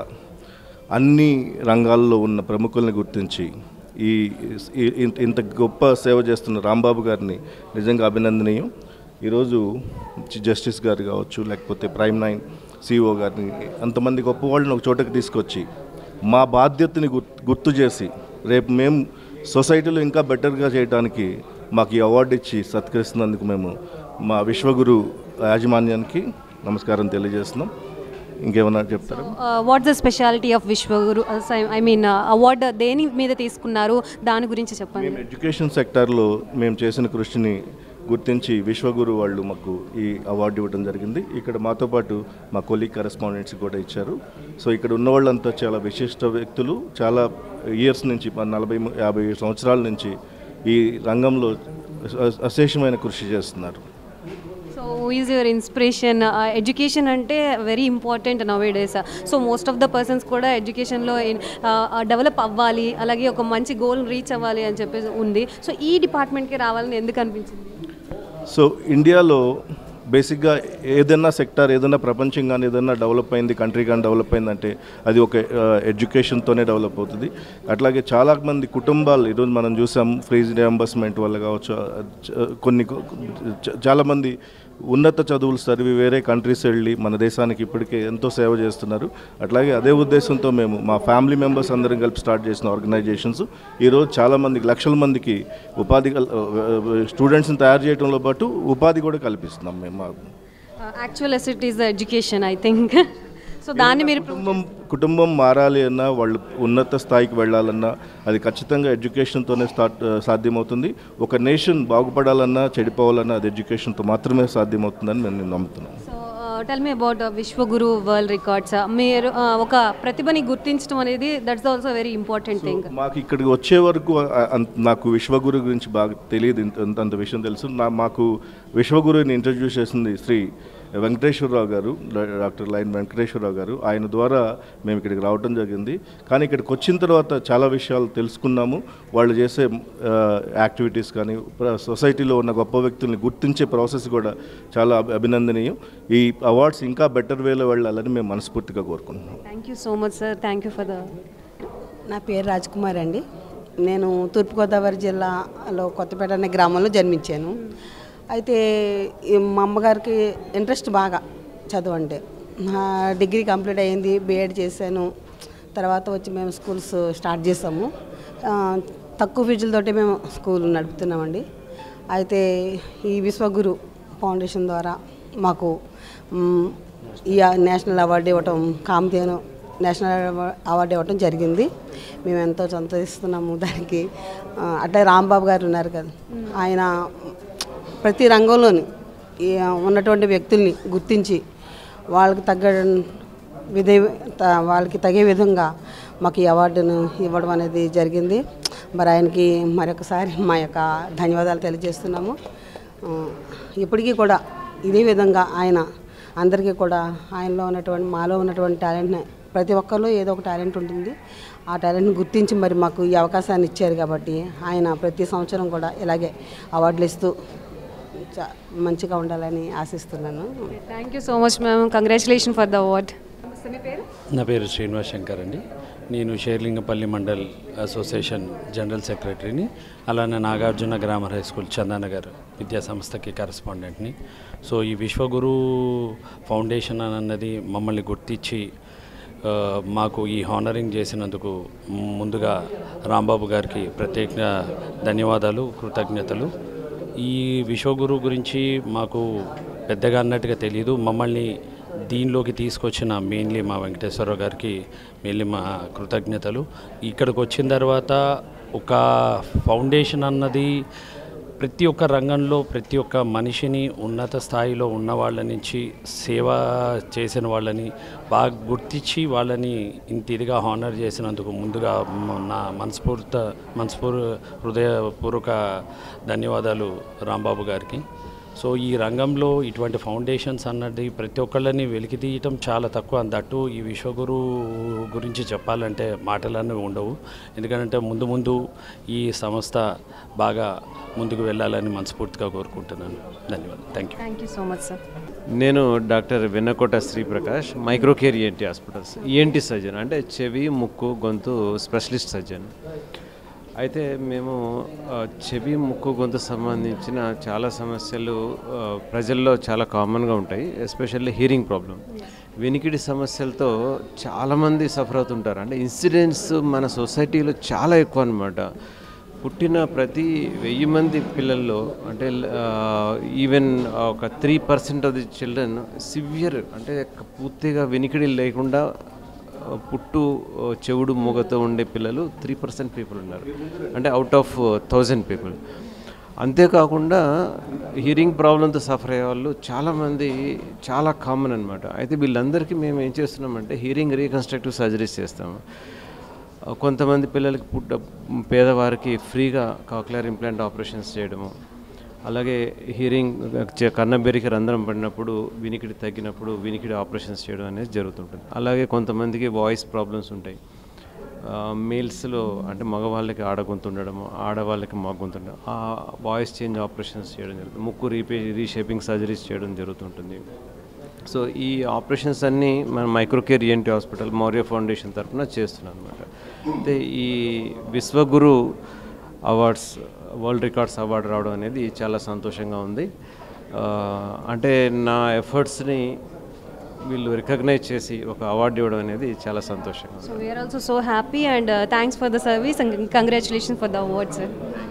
అన్ని రంగాల్లో ఉన్న ప్రముఖుల్ని గుర్తించి ఈ ఈ- ఇంత- ఇంత గొప్ప సేవ చేస్తున్న రాంబాబు గారిని నిజంగా అభినందనీయం ఈరోజు జ- జస్టిస్ గారు కావచ్చు లేకపోతే ప్రైమ్ నైన్ సిఓ గారిని అంతమంది గొప్ప వాళ్ళని ఒక చోటకి తీసుకొచ్చి మా బాధ్యతని గుర్తు గుర్తు చేసి రేపు మేము సొసైటీలో ఇంకా బెటర్గా చేయడానికి మాకు ఈ అవార్డు ఇచ్చి సత్కరిస్తున్నందుకు మేము మా విశ్వగురు యాజమాన్యానికి నమస్కారం తెలియజేస్తున్నాం ఇంకేమన్నా చెప్తారా what's the speciality of Vishwaguru I mean award దేని మీద తీసుకున్నారు దాని గురించి చెప్పండి మేము ఎడ్యుకేషన్ సెక్టార్లో మేము చేసిన కృషిని గుర్తించి విశ్వగురు వాళ్ళు మాకు ఈ అవార్డు ఇవ్వడం జరిగింది ఇక్కడ మాతో పాటు మా కొలీగ్ కరెస్పాండెంట్స్ కూడా ఇచ్చారు సో ఇక్కడ ఉన్న వాళ్ళంతా చాలా విశిష్ట వ్యక్తులు చాలా ఇయర్స్ నుంచి మన నలభై ము- యాభై సంవత్సరాల నుంచి ఈ రంగంలో అ- అశేషమైన కృషి చేస్తున్నారు so is your inspiration education అంటే very important nowadays so most of the persons కూడా ఎడ్యుకేషన్లో డెవలప్ అవ్వాలి అలాగే ఒక మంచి గోల్ రీచ్ అవ్వాలి అని చెప్పేసి ఉంది సో ఈ డిపార్ట్మెంట్కి రావాలని ఎందుకు అనిపించింది సో ఇండియాలో బేసిక్గా ఏదైనా సెక్టార్ ఏదైనా ప్రపంచం కానీ ఏదైనా డెవలప్ అయింది కంట్రీ కానీ డెవలప్ అయిందంటే అది ఒక ఎడ్యుకేషన్తోనే డెవలప్ అవుతుంది అట్లాగే చాలామంది కుటుంబాలు ఈరోజు మనం చూసాం ఫ్రీజ్ రియంబర్స్మెంట్ వల్ల కావచ్చు ఆ, చ- కొన్ని కొ- చ- చాలామంది ఉన్నత చదువులు చదివి వేరే కంట్రీస్ వెళ్ళి మన దేశానికి ఇప్పటికే ఎంతో సేవ చేస్తున్నారు అట్లాగే అదే ఉద్దేశంతో మేము మా ఫ్యామిలీ మెంబర్స్ అందరం కలిపి స్టార్ట్ చేసిన ఆర్గనైజేషన్స్ ఈరోజు చాలామందికి లక్షల మందికి ఉపాధి కల్- స్టూడెంట్స్ని తయారు చేయడంలో పాటు ఉపాధి కూడా కల్పిస్తున్నాం మేము మా actual asset is the education I think so దాన్ని మీరు కుటుంబం కుటుంబం మారాలి అన్నా వాళ్ళు ఉన్నత స్థాయికి వెళ్ళాలన్నా అది ఖచ్చితంగా ఎడ్యుకేషన్తోనే స్టార్ట్ సాధ్యమవుతుంది ఒక నేషన్ బాగుపడాలన్నా చెడిపోవాలన్నా అది ఎడ్యుకేషన్తో మాత్రమే సాధ్యమవుతుందని నేను నమ్ముతున్నాను so tell me about Vishwaguru world records మీరు uh, ఒక ప్రతిభని గుర్తించడం అనేది that's also very important thing మాకు ఇక్కడికి వచ్చే వరకు ఆ- అంత- నాకు విశ్వగురు గురించి బాగా తెలియదు ఇంత అంత- అంత విషయం తెలుసు నా మాకు విశ్వగురుని ఇంట్రడ్యూస్ చేసింది శ్రీ వెంకటేశ్వరరావు గారు డా- డాక్టర్ లైన్ వెంకటేశ్వరరావు గారు ఆయన ద్వారా మేము ఇక్కడికి రావడం జరిగింది కానీ ఇక్కడికి వచ్చిన తర్వాత చాలా విషయాలు తెలుసుకున్నాము వాళ్ళు చేసే యాక్టివిటీస్ కానీ ప్ర- సొసైటీలో ఉన్న గొప్ప వ్యక్తుల్ని గుర్తించే ప్రాసెస్ కూడా చాలా అభి- అభినందనీయం ఈ అవార్డ్స్ ఇంకా బెటర్ వేలో వెళ్ళాలని మేము మనస్ఫూర్తిగా కోరుకుంటున్నాం thank you so much sir thank you for the నా పేరు రాజ్కుమార్ అండి నేను తూర్పుగోదావరి జిల్లాలో కొత్తపేట అనే గ్రామంలో జన్మించాను అయితే ఈ మా అమ్మగారికి ఇంట్రెస్ట్ బాగా చదువు అంటే నా డిగ్రీ కంప్లీట్ అయ్యింది బీఎడ్ చేశాను తర్వాత వచ్చి మేము స్కూల్స్ స్టార్ట్ చేసాము ఆ, తక్కువ ఫీజులతోటి మేము స్కూల్ నడుపుతున్నామండి అయితే ఈ విశ్వగురు ఫౌండేషన్ ద్వారా మాకు మ్, ఈ నేషనల్ అవార్డు ఇవ్వటం కామధేను నేషనల్ అవార్డు- అవార్డు ఇవ్వటం జరిగింది మేము ఎంతో సంతోషిస్తున్నాము దానికి ఆ, అట్లే రాంబాబు గారు ఉన్నారు కదా ఆయన ప్రతి రంగంలోని ఈ ఉన్నటువంటి వ్యక్తుల్ని గుర్తించి వాళ్ళకి తగ్గ విధే త- వాళ్ళకి తగే విధంగా మాకు ఈ అవార్డును ఇవ్వడం అనేది జరిగింది మరి ఆయనకి మరొకసారి మా యొక్క ధన్యవాదాలు తెలియజేస్తున్నాము ఆ, ఇప్పటికీ కూడా ఇదే విధంగా ఆయన అందరికీ కూడా ఆయనలో ఉన్నటువంటి మాలో ఉన్నటువంటి టాలెంట్ని ప్రతి ఒక్కరిలో ఏదో ఒక టాలెంట్ ఉంటుంది ఆ టాలెంట్ని గుర్తించి మరి మాకు ఈ అవకాశాన్ని ఇచ్చారు కాబట్టి ఆయన ప్రతి సంవత్సరం కూడా ఇలాగే అవార్డులు ఇస్తూ చా- మంచిగా ఉండాలని ఆశిస్తున్నాను thank you so much ma'am congratulation for the award మీ పేరు నా పేరు శ్రీనివాస్ శంకర్ అండి నేను షేర్లింగపల్లి మండల్ అసోసియేషన్ జనరల్ సెక్రటరీని అలానే Nagarjuna grammar high school Chandanagar విద్యా సంస్థకి కరస్పాండెంట్ని సో ఈ విశ్వగురు ఫౌండేషన్ అన్నది మమ్మల్ని గుర్తించి ఆ, మాకు ఈ హానరింగ్ చేసినందుకు ముందుగా రాంబాబు గారికి ప్రత్యేక ధన్యవాదాలు కృతజ్ఞతలు ఈ విశ్వగురు గురించి మాకు పెద్దగా అన్నట్టుగా తెలియదు మమ్మల్ని దీనిలోకి తీసుకొచ్చిన మెయిన్లీ మా వెంకటేశ్వరరావు గారికి మెయిన్లీ మా కృతజ్ఞతలు ఇక్కడికి వచ్చిన తర్వాత ఒక ఫౌండేషన్ అన్నది ప్రతి ఒక్క రంగంలో ప్రతి ఒక్క మనిషిని ఉన్నత స్థాయిలో ఉన్న వాళ్ళ నుంచి సేవ చేసిన వాళ్ళని బాగా గుర్తించి వాళ్ళని ఇంత ఇదిగా హానర్ చేసినందుకు ముందుగా మ- నా మనస్ఫూర్త మనస్ఫూర్ హృదయపూర్వక ధన్యవాదాలు రాంబాబు గారికి సో ఈ రంగంలో ఇటువంటి ఫౌండేషన్స్ అన్నది ప్రతి ఒక్కళ్ళని వెలికి తీయటం చాలా తక్కువ దట్టు ఈ విశ్వగురు గురించి చెప్పాలంటే మాటలన్నీ ఉండవు ఎందుకంటే ముందు ముందు ఈ సంస్థ బాగా ముందుకు వెళ్ళాలని మనస్ఫూర్తిగా కోరుకుంటున్నాను ధన్యవాదాలు thank you thank you so much sir నేను doctor Vennakota Sriprakash Microcare ENT hospitals ENT surgeon అంటే చెవి ముక్కు గొంతు స్పెషలిస్ట్ సర్జన్ అయితే మేము ఆ, చెవి ముక్కు గొంతు సంబంధించిన చాలా సమస్యలు ఆ, ప్రజల్లో చాలా కామన్గా ఉంటాయి ఎస్పెషల్లీ హీరింగ్ ప్రాబ్లం వినికిడి సమస్యలతో చాలామంది సఫర్ అవుతుంటారు అంటే ఇన్సిడెంట్స్ మన సొసైటీలో చాలా ఎక్కువ అనమాట పుట్టిన ప్రతి వెయ్యి మంది పిల్లల్లో అంటే ఈవెన్ ఒక three percent of the children severe అంటే పూర్తిగా వినికిడి లేకుండా ఆ, పుట్టు ఆ, చెవుడు మూగతో ఉండే పిల్లలు త్రీ పర్సెంట్ పీపుల్ ఉన్నారు అంటే అవుట్ ఆఫ్ థౌజండ్ పీపుల్ అంతేకాకుండా హియరింగ్ ప్రాబ్లంతో సఫర్ అయ్యే వాళ్ళు చాలామంది చాలా కామన్ అనమాట అయితే వీళ్ళందరికీ మేము ఏం చేస్తున్నామంటే హియరింగ్ రీకన్స్ట్రక్టివ్ సర్జరీస్ చేస్తాము ఆ, కొంతమంది పిల్లలకి పుట్ట పేదవారికి ఫ్రీగా కాక్లియర్ ఇంప్లాంట్ ఆపరేషన్స్ చేయడము అలాగే హియరింగ్ చ- కన్నబెరికి రంధ్రం పడినప్పుడు వినికిడి తగ్గినప్పుడు వినికిడి ఆపరేషన్స్ చేయడం అనేది జరుగుతుంటుంది అలాగే కొంతమందికి వాయిస్ ప్రాబ్లమ్స్ ఉంటాయి మేల్స్లో అంటే మగవాళ్ళకి ఆడగొంతు ఉండడము ఆడవాళ్ళకి మగొంతు ఉండడం ఆ వాయిస్ చేంజ్ ఆపరేషన్స్ చేయడం జరుగుతుంది ముక్కు రీపే రీషేపింగ్ సర్జరీస్ చేయడం జరుగుతుంటుంది సో ఈ ఆపరేషన్స్ అన్నీ మన Microcare ENT hospital Maurya foundation తరఫున చేస్తున్నాం అనమాట అయితే ఈ Vishwaguru awards world records award రావడం అనేది చాలా సంతోషంగా ఉంది ఆ, అంటే నా ఎఫర్ట్స్ని వీళ్ళు రికగ్నైజ్ చేసి ఒక అవార్డు ఇవ్వడం అనేది చాలా సంతోషంగా ఉంది so we are also so happy and thanks for the service and congratulation for the award sir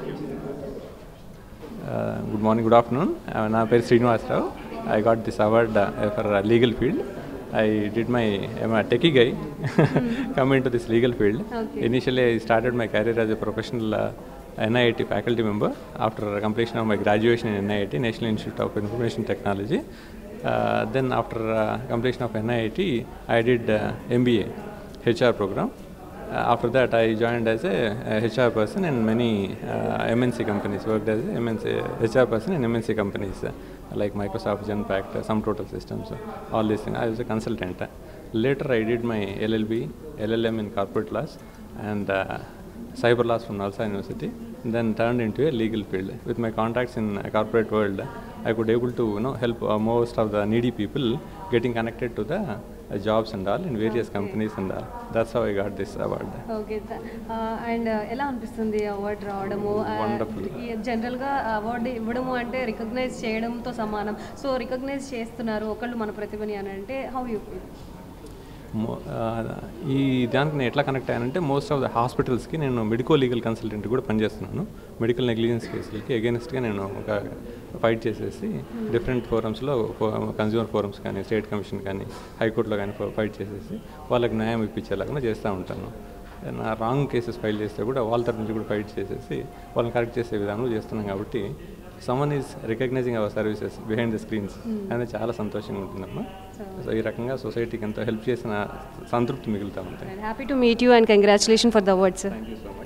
good morning good afternoon నా పేరు Srinivasarao I got this award for legal field I did my techie guy come in to this legal field Okay. Initially I started my career as a professional NIIT faculty member after completion of my graduation in NIIT National Institute of Information Technology then after completion of NIIT I did MBA HR program Uh, after that, I joined as a, a HR person in many uh, MNC companies. Worked as a MNC HR person in MNC companies uh, like Microsoft, Genpact, uh, some Total Systems, uh, all these things. I was a consultant. Later, I did my LLB, LLM in corporate laws, and uh, cyber laws from Nalsa University. Then turned into a legal field. With my contacts in uh, corporate world, I could able to you know help uh, most of the needy people getting connected to the uh, jobs and all in various companies and all. That's how I got this award. Okay and ఎలా అనిపిస్తుంది అవార్డు రావడము Wonderful. జనరల్గా అవార్డు ఇవ్వడము అంటే రికగ్నైజ్ చేయడంతో సమానం సో రికగ్నైజ్ చేస్తున్నారు ఒకళ్ళు మన ప్రతిభని అని అంటే హౌ యూ ఫీల్ మో- ఆ, ఈ దానికి నేను ఎట్లా కనెక్ట్ అయ్యానంటే మోస్ట్ ఆఫ్ ద హాస్పిటల్స్కి నేను మెడికో లీగల్ కన్సల్టెంట్ కూడా పనిచేస్తున్నాను మెడికల్ నెగ్లిజెన్స్ కేసులకి అగేన్స్ట్గా నేను ఒక ఫైట్ చేసేసి డిఫరెంట్ ఫోరమ్స్లో కన్జ్యూమర్ ఫోరమ్స్ కానీ స్టేట్ కమిషన్ కానీ హైకోర్టులో కానీ ఫైట్ చేసేసి వాళ్ళకి న్యాయం ఇప్పించేలాగా చేస్తూ ఉంటాను నా రాంగ్ కేసెస్ ఫైల్ చేస్తే కూడా వాళ్ళ తరపు నుంచి కూడా ఫైట్ చేసేసి వాళ్ళని కరెక్ట్ చేసే విధానం చేస్తున్నాం కాబట్టి సమ్మన్ is recognizing our services behind the screens అనేది చాలా సంతోషంగా ఉంటుందమ్మా సో ఈ రకంగా సొసైటీకి ఎంతో హెల్ప్ చేసిన సంతృప్తి మిగులుతూ ఉంటాయి happy to meet you and congratulation for the award sir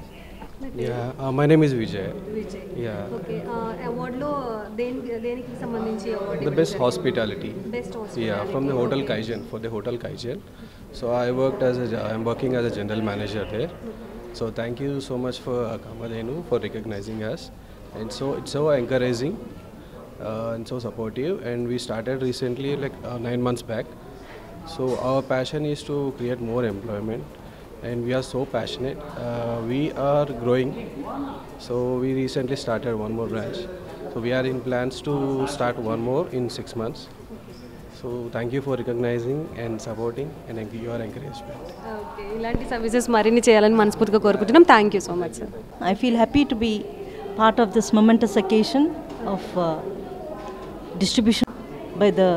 Yeah, uh, my name is Vijay. Vijay Yeah, okay అవార్డులో దేని దేనికి సంబంధించి award the best hospitality. Best Yeah, from the hotel okay. Kaizen for the hotel Kaizen. So I worked as a, I'm working as a general manager there. So thank you so much for uh, Kamadhenu for recognizing us, and so it's so encouraging uh, and so supportive. And we started recently, like uh, nine months back. So our passion is to create more employment, and we are so passionate. Uh, we are growing, so we recently started one more branch. So we are in plans to start one more in six months. So thank you for recognizing and supporting and enc- your encouragement. Okay ఇలాంటి సర్వీసెస్ మరిన్ని చేయాలని మనస్ఫూర్తిగా కోరుకుంటున్నాం thank you so much sir I feel happy to be part of this momentous occasion of uh, distribution by the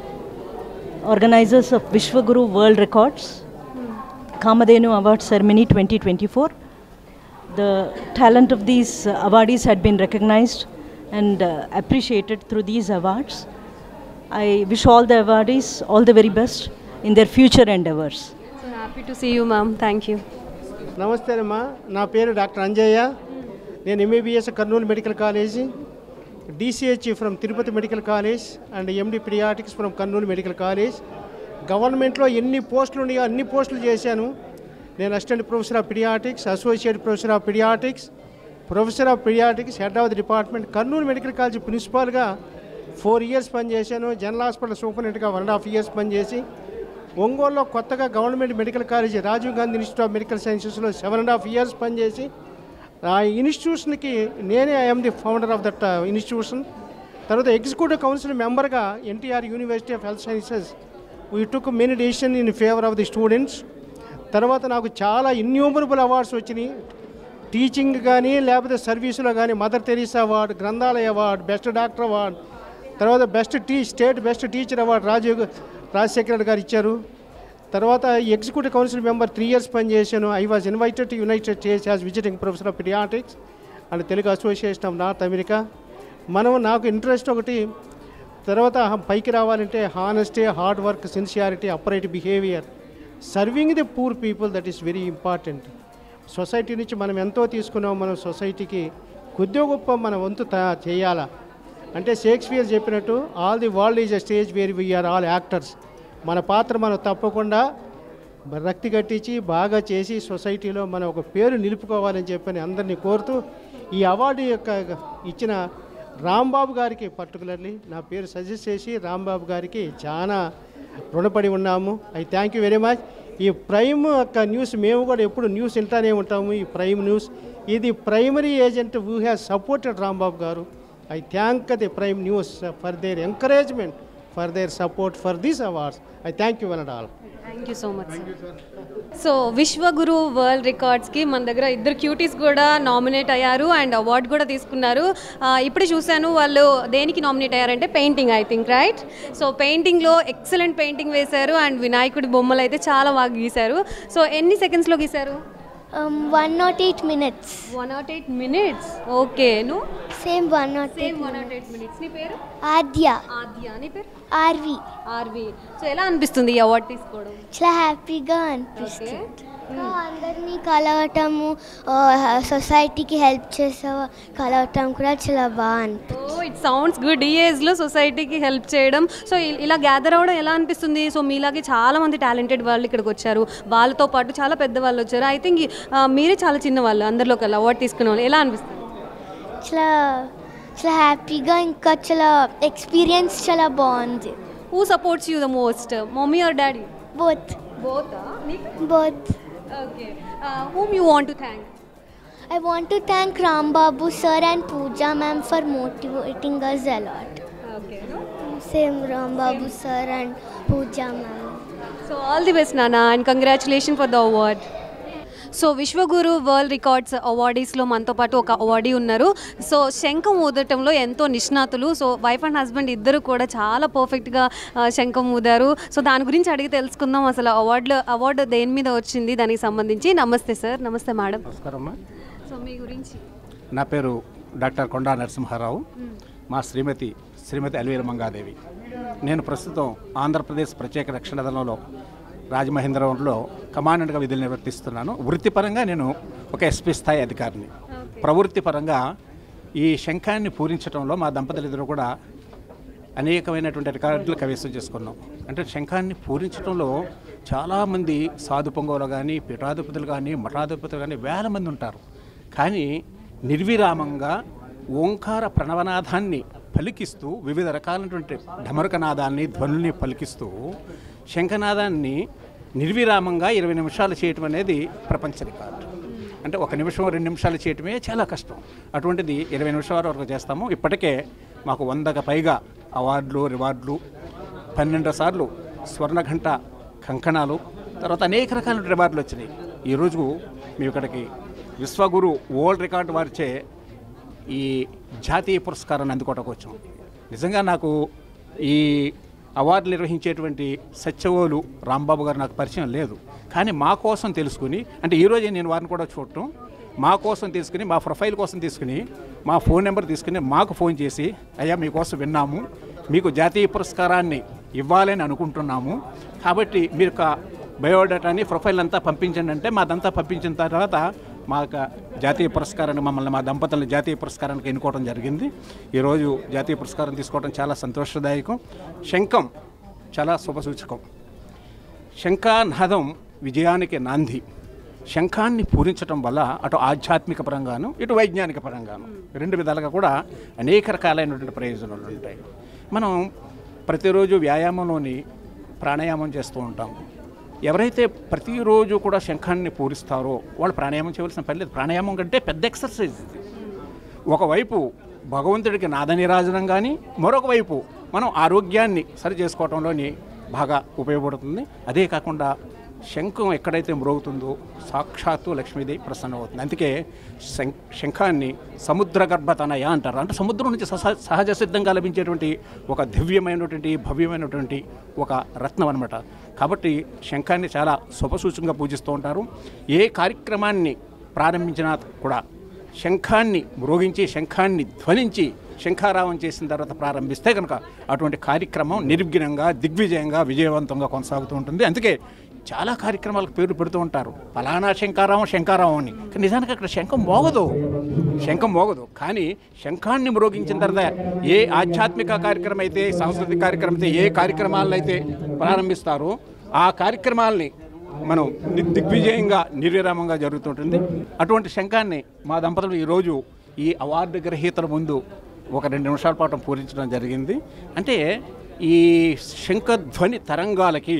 organizers of Vishwaguru World Records, Kamadhenu Award Ceremony 2024. The talent of these uh, awardees had been recognized and uh, appreciated through these awards. I wish all the awardees all the very best in their future endeavors. So happy to see you ma'am thank you నమస్తే అమ్మా నా పేరు డాక్టర్ అంజయ్య నేను MBBS Kurnool medical college DCH from Tirupati medical college and MD pediatrics from Kurnool medical college గవర్నమెంట్లో ఎన్ని పోస్టులు ఉన్నాయో అన్ని పోస్టులు చేశాను నేను assistant professor of pediatrics associate professor of pediatrics professor of pediatrics head of the department Kurnool medical college ప్రిన్సిపాల్గా ఫోర్ ఇయర్స్ పనిచేశాను జనరల్ హాస్పిటల్ సూపరింటెండెంట్గా వన్ అండ్ హాఫ్ ఇయర్స్ పనిచేసి ఒంగోలులో కొత్తగా government medical college Rajiv Gandhi institute of medical సైన్సెస్లో సెవెన్ అండ్ హాఫ్ ఇయర్స్ పనిచేసి ఆ ఇన్స్టిట్యూషన్కి నేనే I'm the founder of that institution తర్వాత ఎగ్జిక్యూటివ్ కౌన్సిల్ మెంబర్గా NTR university of health sciences we took many decision in favour of the students తర్వాత నాకు చాలా ఇన్యూమరబుల్ అవార్డ్స్ వచ్చినాయి టీచింగ్ కానీ లేకపోతే సర్వీసులో కానీ మదర్ తెరీసా అవార్డు గ్రంథాలయ అవార్డు బెస్ట్ డాక్టర్ అవార్డు తర్వాత బెస్ట్ టీ state best teacher award Rajiv Rajasekhara Reddy garu ఇచ్చారు తర్వాత executive council member three years పనిచేశాను I was invited to United States as visiting professor of pediatrics and Telugu association of North America మనం నాకు ఇంట్రెస్ట్ ఒకటి తర్వాత పైకి రావాలంటే honesty hard work sincerity upright behaviour serving the poor people that is very important society నుంచి మనం ఎంతో తీసుకున్నాం మనం సొసైటీకి కొద్దిగా గొప్ప మన వంతు తా- చేయాలా అంటే షేక్స్పియర్ చెప్పినట్టు all the world is a stage where we are all actors మన పాత్ర మనం తప్పకుండా రక్తి కట్టించి బాగా చేసి సొసైటీలో మనం ఒక పేరు నిలుపుకోవాలని చెప్పని అందరినీ కోరుతూ ఈ అవార్డు యొక్క ఇచ్చిన రాంబాబు గారికి పర్టికులర్లీ నా పేరు సజెస్ట్ చేసి రాంబాబు గారికి చాలా రుణపడి ఉన్నాము I thank you very much ఈ ప్రైమ్ యొక్క న్యూస్ మేము కూడా ఎప్పుడు న్యూస్ వింటానే ఉంటాము ఈ ప్రైమ్ న్యూస్ ఇది primary agent who has supported Rambabu garu I thank the prime news for their encouragement for their support for these awards I thank you one and all thank you so much so Vishwaguru world రికార్డ్స్కి మన దగ్గర ఇద్దరు క్యూటీస్ కూడా నామినేట్ అయ్యారు అండ్ అవార్డు కూడా తీసుకున్నారు ఆ, ఇప్పుడే చూశాను వాళ్ళు దేనికి నామినేట్ అయ్యారంటే painting I think right so పెయింటింగ్లో ఎక్సలెంట్ పెయింటింగ్ వేశారు అండ్ వినాయకుడి బొమ్మలు అయితే చాలా బాగా గీశారు సో ఎన్ని సెకండ్స్లో గీశారు one not eight minutes one not eight minutes okay నువ్వు same one not same eight one not eight minutes నీ పేరు ఆద్య ఆద్య నీ పేరు ఆర్వి ఆర్వి సో ఎలా అనిపిస్తుంది ఈ అవార్డు తీసుకోవడం చాలా హ్యాపీగా అనిపిస్తుంది అందరినీ కలవటము సొసైటీకి హెల్ప్ చేసే కలవటం కూడా చాలా బాగా అనిపిస్తుంది ఓ ఇట్ సౌండ్స్ గుడ్ ఈ ఏజ్లో సొసైటీకి హెల్ప్ చేయడం సో ఇ- ఇలా గ్యాదర్ అవ్వడం ఎలా అనిపిస్తుంది సో మీలాగే చాలా మంది టాలెంటెడ్ వాళ్ళు ఇక్కడికి వచ్చారు వాళ్ళతో పాటు చాలా పెద్ద వాళ్ళు వచ్చారు ఐ థింక్ మీరే చాలా చిన్న వాళ్ళు అందరిలో కల్లా అవార్డు తీసుకునే వాళ్ళు ఎలా అనిపిస్తుంది చాలా చాలా హ్యాపీగా ఇంకా చాలా ఎక్స్పీరియన్స్ చాలా బాగుంది who supports you the most mummy or daddy both both both okay whom you want to thank I want to thank Ram Babu sir and Pooja ma'am for motivating us a lot. Okay. Same Ram Babu sir and Pooja ma'am. So all the best నానా and congratulation for the award so Vishwaguru world records అవార్డీస్లో మనతో పాటు ఒక అవార్డీ ఉన్నారు సో శంఖం ఊదటంలో ఎంతో నిష్ణాతులు సో వైఫ్ అండ్ హస్బెండ్ ఇద్దరు కూడా చాలా పర్ఫెక్ట్గా ఆ, శంఖం ఊదారు సో దాని గురించి అడిగి తెలుసుకుందాం అసలు అవార్డులో అవార్డు దేని మీద వచ్చింది దానికి సంబంధించి నమస్తే సార్ నమస్తే మేడం నమస్కారమ్మా సో మీ గురించి నా పేరు డాక్టర్ కొండా నరసింహారావు మా శ్రీమతి శ్రీమతి అల్వీర మంగాదేవి నేను ప్రస్తుతం ఆంధ్రప్రదేశ్ ప్రత్యేక రక్షణ దళంలో రాజమహేంద్రవరంలో కమాండెంట్గా విధులు నిర్వర్తిస్తున్నాను వృత్తిపరంగా నేను ఒక ఎస్పీ స్థాయి అధికారిని ప్రవృత్తిపరంగా ఈ శంఖాన్ని పూరించడంలో మా దంపతులిద్దరూ కూడా అనేకమైనటువంటి రికార్డులు కైవసం చేసుకున్నాం అంటే శంఖాన్ని పూరించడంలో చాలామంది సాధు పొంగవులు కానీ పీఠాధిపతులు కానీ మఠాధిపతులు కానీ వేల మంది ఉంటారు కానీ నిర్విరామంగా ఓంకార ప్రణవనాదాన్ని పలికిస్తూ వివిధ రకాలైనటువంటి ఢమరుకనాదాన్ని ధ్వనుల్ని పలికిస్తూ శంఖనాదాన్ని నిర్విరామంగా ఇరవై నిమిషాలు చేయటం అనేది ప్రపంచ రికార్డు అంటే ఒక నిమిషం రెండు నిమిషాలు చేయటమే చాలా కష్టం అటువంటిది ఇరవై నిమిషాల వరకు చేస్తాము ఇప్పటికే మాకు వందకు పైగా అవార్డులు రివార్డులు పన్నెండు సార్లు స్వర్ణఘంట కంకణాలు తర్వాత అనేక రకాల రివార్డులు వచ్చినాయి ఈరోజు మేము ఇక్కడికి విశ్వగురు వరల్డ్ రికార్డు వారిచే ఈ జాతీయ పురస్కారాన్ని అందుకోవడానికి వచ్చాం నిజంగా నాకు ఈ అవార్డులు నిర్వహించేటువంటి సత్యవోలు రాంబాబు గారు నాకు పరిచయం లేదు కానీ మా కోసం తెలుసుకుని అంటే ఈరోజే నేను వారిని కూడా చూడటం మా కోసం తీసుకుని మా ప్రొఫైల్ కోసం తీసుకుని మా ఫోన్ నెంబర్ తీసుకుని మాకు ఫోన్ చేసి అయ్యా మీకోసం విన్నాము మీకు జాతీయ పురస్కారాన్ని ఇవ్వాలని అనుకుంటున్నాము కాబట్టి మీరు ఒక బయోడేటాని ప్రొఫైల్ అంతా పంపించండి అంటే మాదంతా పంపించిన తర్వాత మా యొక్క జాతీయ పురస్కారాన్ని మమ్మల్ని మా దంపతులను జాతీయ పురస్కారానికి ఎన్నుకోవడం జరిగింది ఈరోజు జాతీయ పురస్కారం తీసుకోవడం చాలా సంతోషదాయకం శంఖం చాలా శుభసూచకం శంఖానాదం విజయానికి నాంది శంఖాన్ని పూరించడం వల్ల అటు ఆధ్యాత్మిక పరంగాను ఇటు వైజ్ఞానిక పరంగాను రెండు విధాలుగా కూడా అనేక రకాలైనటువంటి ప్రయోజనాలు ఉంటాయి మనం ప్రతిరోజు వ్యాయామంలోని ప్రాణాయామం చేస్తూ ఉంటాం ఎవరైతే ప్రతిరోజు కూడా శంఖాన్ని పూరిస్తారో వాళ్ళు ప్రాణాయామం చేయవలసిన పని లేదు ప్రాణాయామం కంటే పెద్ద ఎక్సర్సైజ్ ఇది ఒకవైపు భగవంతుడికి నాదనిరాజనం కానీ మరొక వైపు మనం ఆరోగ్యాన్ని సరి చేసుకోవడంలోని బాగా ఉపయోగపడుతుంది అదే కాకుండా శంఖం ఎక్కడైతే మ్రోగుతుందో సాక్షాత్తు లక్ష్మీదేవి ప్రసన్నమవుతుంది అందుకే శం శంఖాన్ని సముద్ర గర్భతనయ అంటారు అంటే సముద్రం నుంచి సహ సహజ సిద్ధంగా లభించేటువంటి ఒక దివ్యమైనటువంటి భవ్యమైనటువంటి ఒక రత్నం అనమాట కాబట్టి శంఖాన్ని చాలా శుభసూచకంగా పూజిస్తూ ఉంటారు ఏ కార్యక్రమాన్ని ప్రారంభించినా కూడా శంఖాన్ని మ్రోగించి శంఖాన్ని ధ్వనించి శంఖారావం చేసిన తర్వాత ప్రారంభిస్తే కనుక అటువంటి కార్యక్రమం నిర్విఘ్నంగా దిగ్విజయంగా విజయవంతంగా కొనసాగుతూ ఉంటుంది అందుకే చాలా కార్యక్రమాలకు పేరు పెడుతూ ఉంటారు ఫలానా శంఖారావం శంఖారావం అని కానీ నిజానికి అక్కడ శంఖం మోగదు శంఖం మోగదు కానీ శంఖాన్ని మ్రోగించిన తర్వాత ఏ ఆధ్యాత్మిక కార్యక్రమం అయితే సాంస్కృతిక కార్యక్రమం అయితే ఏ కార్యక్రమాలను అయితే ప్రారంభిస్తారో ఆ కార్యక్రమాల్ని మనం ని- దిగ్విజయంగా నిర్విరామంగా జరుగుతుంటుంది అటువంటి శంఖాన్ని మా దంపతులు ఈరోజు ఈ అవార్డు గ్రహీతల ముందు ఒక రెండు నిమిషాల పాటు పూరించడం జరిగింది అంటే ఈ శంఖధ్వని తరంగాలకి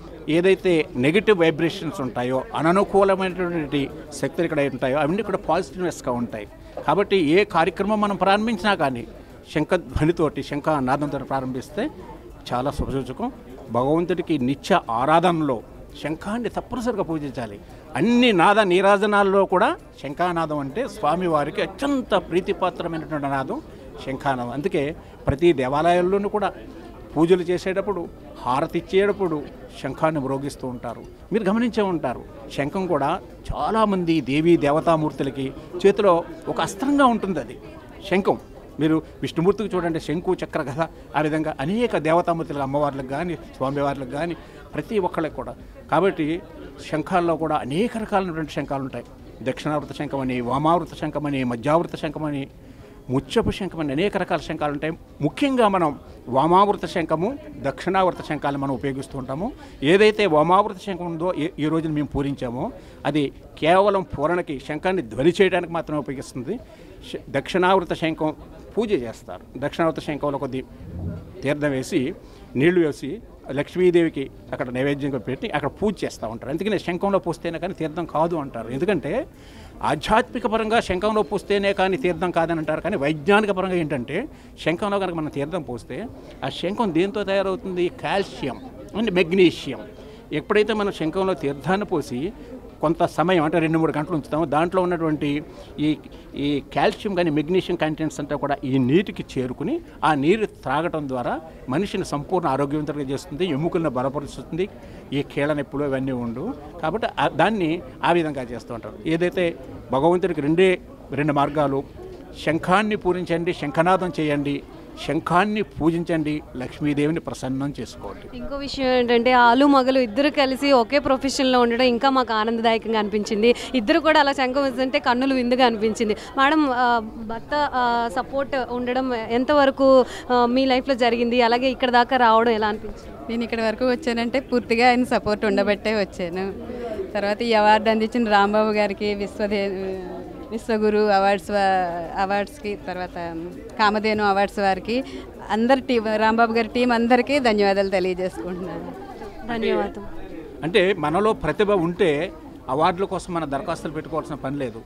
ఏదైతే నెగిటివ్ వైబ్రేషన్స్ ఉంటాయో అననుకూలమైనటువంటి శక్తులు ఇక్కడ ఉంటాయో అవన్నీ కూడా పాజిటివ్నెస్గా ఉంటాయి కాబట్టి ఏ కార్యక్రమం మనం ప్రారంభించినా కానీ శంఖధ్వనితోటి శంఖ నాదంతో ప్రారంభిస్తే చాలా శుభసూచకం భగవంతుడికి నిత్య ఆరాధనలో శంఖాన్ని తప్పనిసరిగా పూజించాలి అన్ని నాద నీరాజనాల్లో కూడా శంఖానాదం అంటే స్వామివారికి అత్యంత ప్రీతిపాత్రమైనటువంటి నాదం శంఖానాదం అందుకే ప్రతి దేవాలయాల్లోనూ కూడా పూజలు చేసేటప్పుడు హారతి ఇచ్చేటప్పుడు శంఖాన్ని మ్రోగిస్తూ ఉంటారు మీరు గమనించే ఉంటారు శంఖం కూడా చాలామంది దేవీ దేవతామూర్తులకి చేతిలో ఒక అస్త్రంగా ఉంటుంది అది శంఖం మీరు విష్ణుమూర్తికి చూడండి శంకు చక్ర కథ ఆ విధంగా అనేక దేవతామూర్తులకు అమ్మవార్లకు కానీ స్వామివార్లకు కానీ ప్రతి ఒక్కళ్ళకి కూడా కాబట్టి శంఖాల్లో కూడా అనేక రకాలైనటువంటి శంఖాలు ఉంటాయి దక్షిణావృత శంఖం అని వామావృత శంఖం అని మధ్యావృత శంఖం అని ముచ్చపు శంఖం అని అనేక రకాల శంఖాలు ఉంటాయి ముఖ్యంగా మనం వామావృత శంఖము దక్షిణావృత శంఖాలు మనం ఉపయోగిస్తూ ఉంటాము ఏదైతే వామావృత శంఖం ఉందో ఈ- ఈ రోజున మేము పూరించామో అది కేవలం పూరణకి శంఖాన్ని ధ్వని చేయడానికి మాత్రమే ఉపయోగిస్తుంది శ- దక్షిణావృత శంఖం పూజ చేస్తారు దక్షిణావృత శంఖంలో కొద్ది తీర్థం వేసి నీళ్లు వేసి లక్ష్మీదేవికి అక్కడ నైవేద్యంగా పెట్టి అక్కడ పూజ చేస్తూ ఉంటారు అందుకనే శంఖంలో పూస్తేనే కానీ తీర్థం కాదు అంటారు ఎందుకంటే ఆధ్యాత్మిక పరంగా శంఖంలో పూస్తేనే కానీ తీర్థం కాదని అంటారు కానీ వైజ్ఞానిక పరంగా ఏంటంటే శంఖంలో కనుక మనం తీర్థం పోస్తే ఆ శంఖం దేంతో తయారవుతుంది కాల్షియం అండ్ మెగ్నీషియం ఎప్పుడైతే మనం శంఖంలో తీర్థాన్ని పోసి కొంత సమయం అంటే రెండు మూడు గంటలు ఉంచుతాము దాంట్లో ఉన్నటువంటి ఈ ఈ కాల్షియం కానీ మెగ్నీషియం కంటెంట్స్ అంతా కూడా ఈ నీటికి చేరుకుని ఆ నీరు త్రాగటం ద్వారా మనిషిని సంపూర్ణ ఆరోగ్యవంతంగా చేస్తుంది ఎముకలను బలపరుస్తుంది ఈ కీళ్ళ నొప్పులు ఇవన్నీ ఉండు కాబట్టి ఆ- దాన్ని ఆ విధంగా చేస్తూ ఉంటారు ఏదైతే భగవంతుడికి రెండే రెండు మార్గాలు శంఖాన్ని పూరించండి శంఖనాదం చేయండి శంఖాన్ని పూజించండి లక్ష్మీదేవిని ప్రసన్నం చేసుకోండి ఇంకో విషయం ఏంటంటే ఆలు మగలు ఇద్దరు కలిసి ఒకే ప్రొఫెషన్లో ఉండడం ఇంకా మాకు ఆనందదాయకంగా అనిపించింది ఇద్దరు కూడా అలా శంఖం వేస్తుంటే కన్నులు విందుగా అనిపించింది మేడం ఆ, భర్త సపోర్ట్ ఉండడం ఎంతవరకు ఆ, మీ లైఫ్లో జరిగింది అలాగే ఇక్కడ దాకా రావడం ఎలా అనిపించింది నేను ఇక్కడ వరకు వచ్చానంటే పూర్తిగా ఆయన సపోర్ట్ ఉండబట్టే వచ్చాను తర్వాత ఈ అవార్డు అందించిన రాంబాబు గారికి విశ్వదే విశ్వగురు అవార్డ్స్ వా- అవార్డ్స్కి తర్వాత కామధేను అవార్డ్స్ వారికి అందరి టీం రాంబాబు గారి టీం అందరికీ ధన్యవాదాలు తెలియజేసుకుంటున్నాను ధన్యవాదం అంటే మనలో ప్రతిభ ఉంటే అవార్డుల కోసం మన దరఖాస్తులు పెట్టుకోవాల్సిన పని లేదు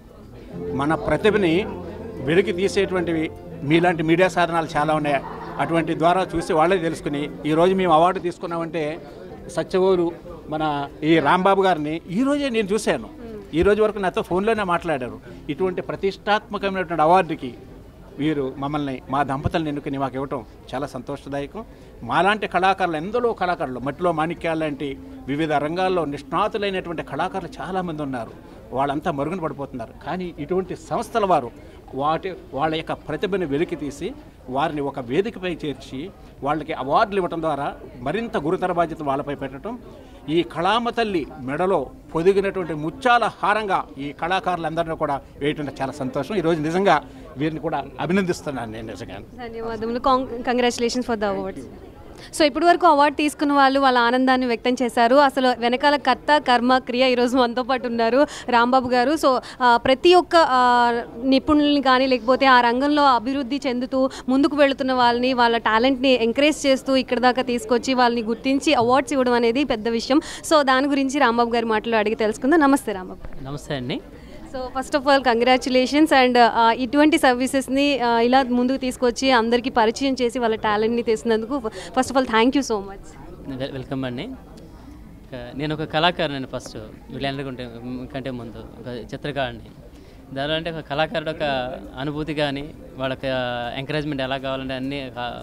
మన ప్రతిభని వెలికి తీసేటువంటివి మీలాంటి మీడియా సాధనాలు చాలా ఉన్నాయి అటువంటి ద్వారా చూసి వాళ్ళే తెలుసుకుని ఈరోజు మేము అవార్డు తీసుకున్నామంటే సత్యవోలు మన ఈ రాంబాబు గారిని ఈరోజే నేను చూశాను ఈ రోజు వరకు నాతో ఫోన్లోనే మాట్లాడారు ఇటువంటి ప్రతిష్టాత్మకమైనటువంటి అవార్డుకి వీరు మమ్మల్ని మా దంపతులను ఎన్నుకుని మాకు ఇవ్వటం చాలా సంతోషదాయకం మాలాంటి కళాకారులు ఎందరో కళాకారులు మట్టిలో మాణిక్యాల లాంటి వివిధ రంగాల్లో నిష్ణాతులైనటువంటి కళాకారులు చాలామంది ఉన్నారు వాళ్ళంతా మరుగున పడిపోతున్నారు కానీ ఇటువంటి సంస్థల వారు వాటి వాళ్ళ యొక్క ప్రతిభను వెలికి తీసి వారిని ఒక వేదికపై చేర్చి వాళ్ళకి అవార్డులు ఇవ్వటం ద్వారా మరింత గురుతర బాధ్యత వాళ్ళపై పెట్టడం ఈ కళామ తల్లి మెడలో పొదిగినటువంటి ముత్యాల హారంగా ఈ కళాకారులందరినీ కూడా వేయటం చాలా సంతోషం ఈరోజు నిజంగా వీరిని కూడా అభినందిస్తున్నాను నేను నిజంగా ధన్యవాదములు congratulations for the awards so ఇప్పటి వరకు అవార్డు తీసుకున్న వాళ్ళు వాళ్ళ ఆనందాన్ని వ్యక్తం చేశారు అసలు వెనకాల కర్త కర్మ క్రియ ఈరోజు మనతో పాటు ఉన్నారు రాంబాబు గారు సో ఆ, ప్రతి ఒక్క ఆ, నిపుణుల్ని కానీ లేకపోతే ఆ రంగంలో అభివృద్ధి చెందుతూ ముందుకు వెళుతున్న వాళ్ళని వాళ్ళ టాలెంట్ని ఎంకరేజ్ చేస్తూ ఇక్కడ దాకా తీసుకొచ్చి వాళ్ళని గుర్తించి అవార్డ్స్ ఇవ్వడం అనేది పెద్ద విషయం సో దాని గురించి రాంబాబు గారి మాటలు అడిగి తెలుసుకుందాం నమస్తే రాంబాబు నమస్తే అండి so first of all congratulations and ఇటువంటి సర్వీసెస్ని ఇలా ముందుకు తీసుకొచ్చి అందరికీ పరిచయం చేసి వాళ్ళ టాలెంట్ని తెసినందుకు first of all thank you so much well- welcome అండి ఇక నేను ఒక కళాకారుని ఫస్ట్ వీళ్ళందరికంటే కంటే ముందు ఒక చిత్రకారుని దానిలో అంటే ఒక కళాకారుడు ఒక అనుభూతి కానీ వాళ్ళకి ఎంకరేజ్మెంట్ ఎలా కావాలంటే అన్నీ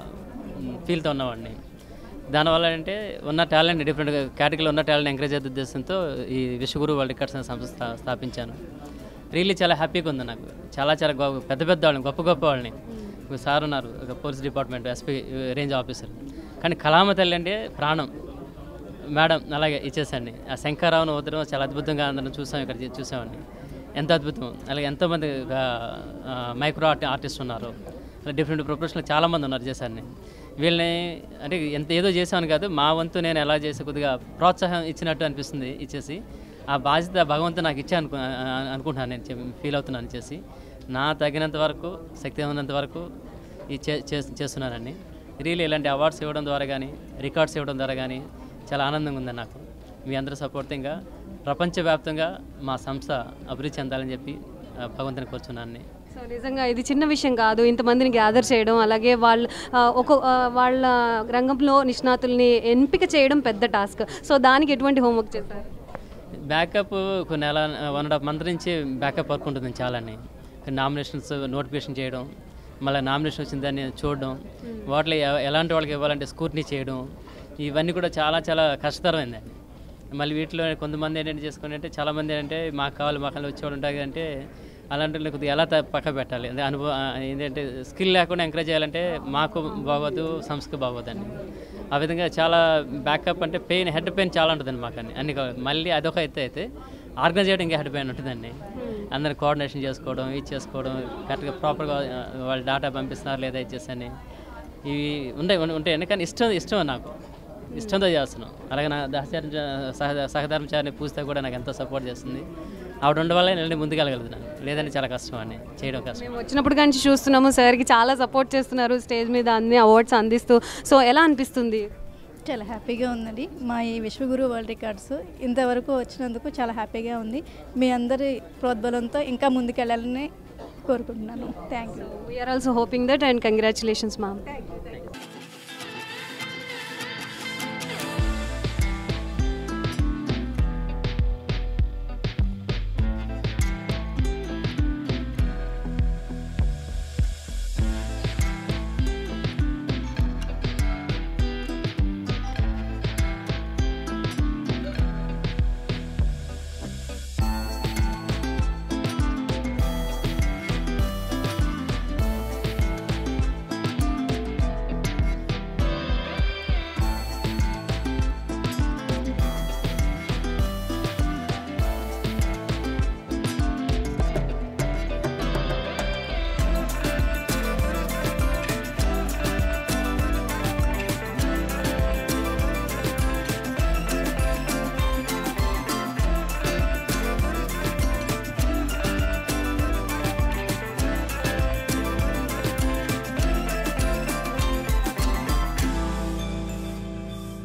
ఫీల్తో ఉన్నవాడిని దానివల్ల అంటే ఉన్న టాలెంట్ డిఫరెంట్ కేటగిరీలో ఉన్న టాలెంట్ ఎంకరేజ్ చేసే ఉద్దేశంతో ఈ విశ్వగురు వరల్డ్ రికార్డ్స్ అనే సంస్థ స్థా- స్థాపించాను రియల్లీ చాలా హ్యాపీగా ఉంది నాకు చాలా చాలా గొప్ప పెద్ద పెద్ద వాళ్ళని గొప్ప గొప్ప వాళ్ళని ఒక సార్ ఉన్నారు ఒక police department SP range officer కానీ కళామ తల్లి అంటే ప్రాణం మేడం అలాగే ఇచ్చేసండి ఆ శంకరరావును వదలడం చాలా అద్భుతంగా అందరం చూసాం ఇక్కడ చూ- చూసామండి ఎంత అద్భుతం అలాగే ఎంతోమంది మైక్రో ఆర్ట్ ఆర్టిస్ట్ ఉన్నారు అలా డిఫరెంట్ ప్రొఫెషనల్ చాలామంది ఉన్నారు చేశారని వీళ్ళని అంటే ఎంత ఏదో చేశాను కాదు మా వంతు నేను ఎలా చేసి కొద్దిగా ప్రోత్సాహం ఇచ్చినట్టు అనిపిస్తుంది ఇచ్చేసి ఆ బాధ్యత భగవంతుడు నాకు ఇచ్చా అనుకు ఆ- అనుకుంటున్నాను నేను ఫీల్ అవుతున్నాను చేసి నా తగినంత వరకు శక్తి ఉన్నంత వరకు ఈ చే చే- చేస్తున్నానండి రియల్లీ ఇలాంటి అవార్డ్స్ ఇవ్వడం ద్వారా కానీ రికార్డ్స్ ఇవ్వడం ద్వారా కానీ చాలా ఆనందంగా ఉంది నాకు మీ అందరూ సపోర్ట్ ఇంకా ప్రపంచవ్యాప్తంగా మా సంస్థ అభివృద్ధి చెందాలని చెప్పి ఆ, భగవంతుని కోరుచున్నాను సో నిజంగా ఇది చిన్న విషయం కాదు ఇంతమందిని గ్యాదర్ చేయడం అలాగే వాళ్ళ ఆ, ఒక ఆ, వాళ్ళ రంగంలో నిష్ణాతుల్ని ఎంపిక చేయడం పెద్ద టాస్క్ సో దానికి ఎటువంటి హోంవర్క్ చేశారు బ్యాకప్ ఒక నెల వన్ అండ్ హాఫ్ మంత్ నుంచి బ్యాకప్ వర్క్ ఉంటుంది చాలాని నామినేషన్స్ నోటిఫికేషన్ చేయడం మళ్ళీ నామినేషన్ వచ్చిన దాన్ని చూడడం వాటిలో ఎ- ఎలాంటి వాళ్ళకి ఇవ్వాలంటే స్కూర్నీ చేయడం ఇవన్నీ కూడా చాలా చాలా కష్టతరమైందండి మళ్ళీ వీటిలో కొంతమంది ఏంటంటే చేసుకుని అంటే చాలామంది ఏంటంటే మాకు కావాలి మాకు వచ్చేవాళ్ళు ఉంటారు అంటే అలాంటి వాళ్ళని కొద్దిగా ఎలా త- పక్క పెట్టాలి అంటే అనుభవం ఆ, ఏంటంటే స్కిల్ లేకుండా ఎంకరేజ్ చేయాలంటే మాకు బాగోదు సంస్థకు బాగోదండి ఆ విధంగా చాలా బ్యాకప్ అంటే పెయిన్ హెడ్ పెయిన్ చాలా ఉంటుందండి మాకు అన్ని అన్ని కావాలి. మళ్ళీ అదొక ఎత్తు అయితే ఆర్గనైజ్ చేయడం ఇంకా హెడ్ పెయిన్ ఉంటుందండి అందరు కోఆర్డినేషన్ చేసుకోవడం ఇది చేసుకోవడం కరెక్ట్గా ప్రాపర్గా వాళ్ళు డేటా పంపిస్తున్నారు లేదా ఇచ్చేసని ఇవి ఉంటాయి ఉం- ఉంటాయండి కానీ ఇష్టం ఇష్టం నాకు ఇష్టంతో చేస్తున్నాం అలాగే నా దాచారం సహ సహధర్మచారిని పూస్తే కూడా నాకు ఎంతో సపోర్ట్ చేస్తుంది ఆవిడ ఉండడం వల్ల నేను ముందుకెళ్ళగలుగుతున్నాను లేదంటే చాలా కష్టం అండి చేయడం కష్టం మేము వచ్చినప్పటి నుంచి చూస్తున్నాము సార్కి చాలా సపోర్ట్ చేస్తున్నారు స్టేజ్ మీద అన్ని అవార్డ్స్ అందిస్తూ సో ఎలా అనిపిస్తుంది చాలా హ్యాపీగా ఉందండి మా ఈ విశ్వగురు వరల్డ్ రికార్డ్స్ ఇంతవరకు వచ్చినందుకు చాలా హ్యాపీగా ఉంది మీ అందరి ప్రోద్బలంతో ఇంకా ముందుకెళ్ళాలని కోరుకుంటున్నాను thank you we are also hoping that and congratulations ma'am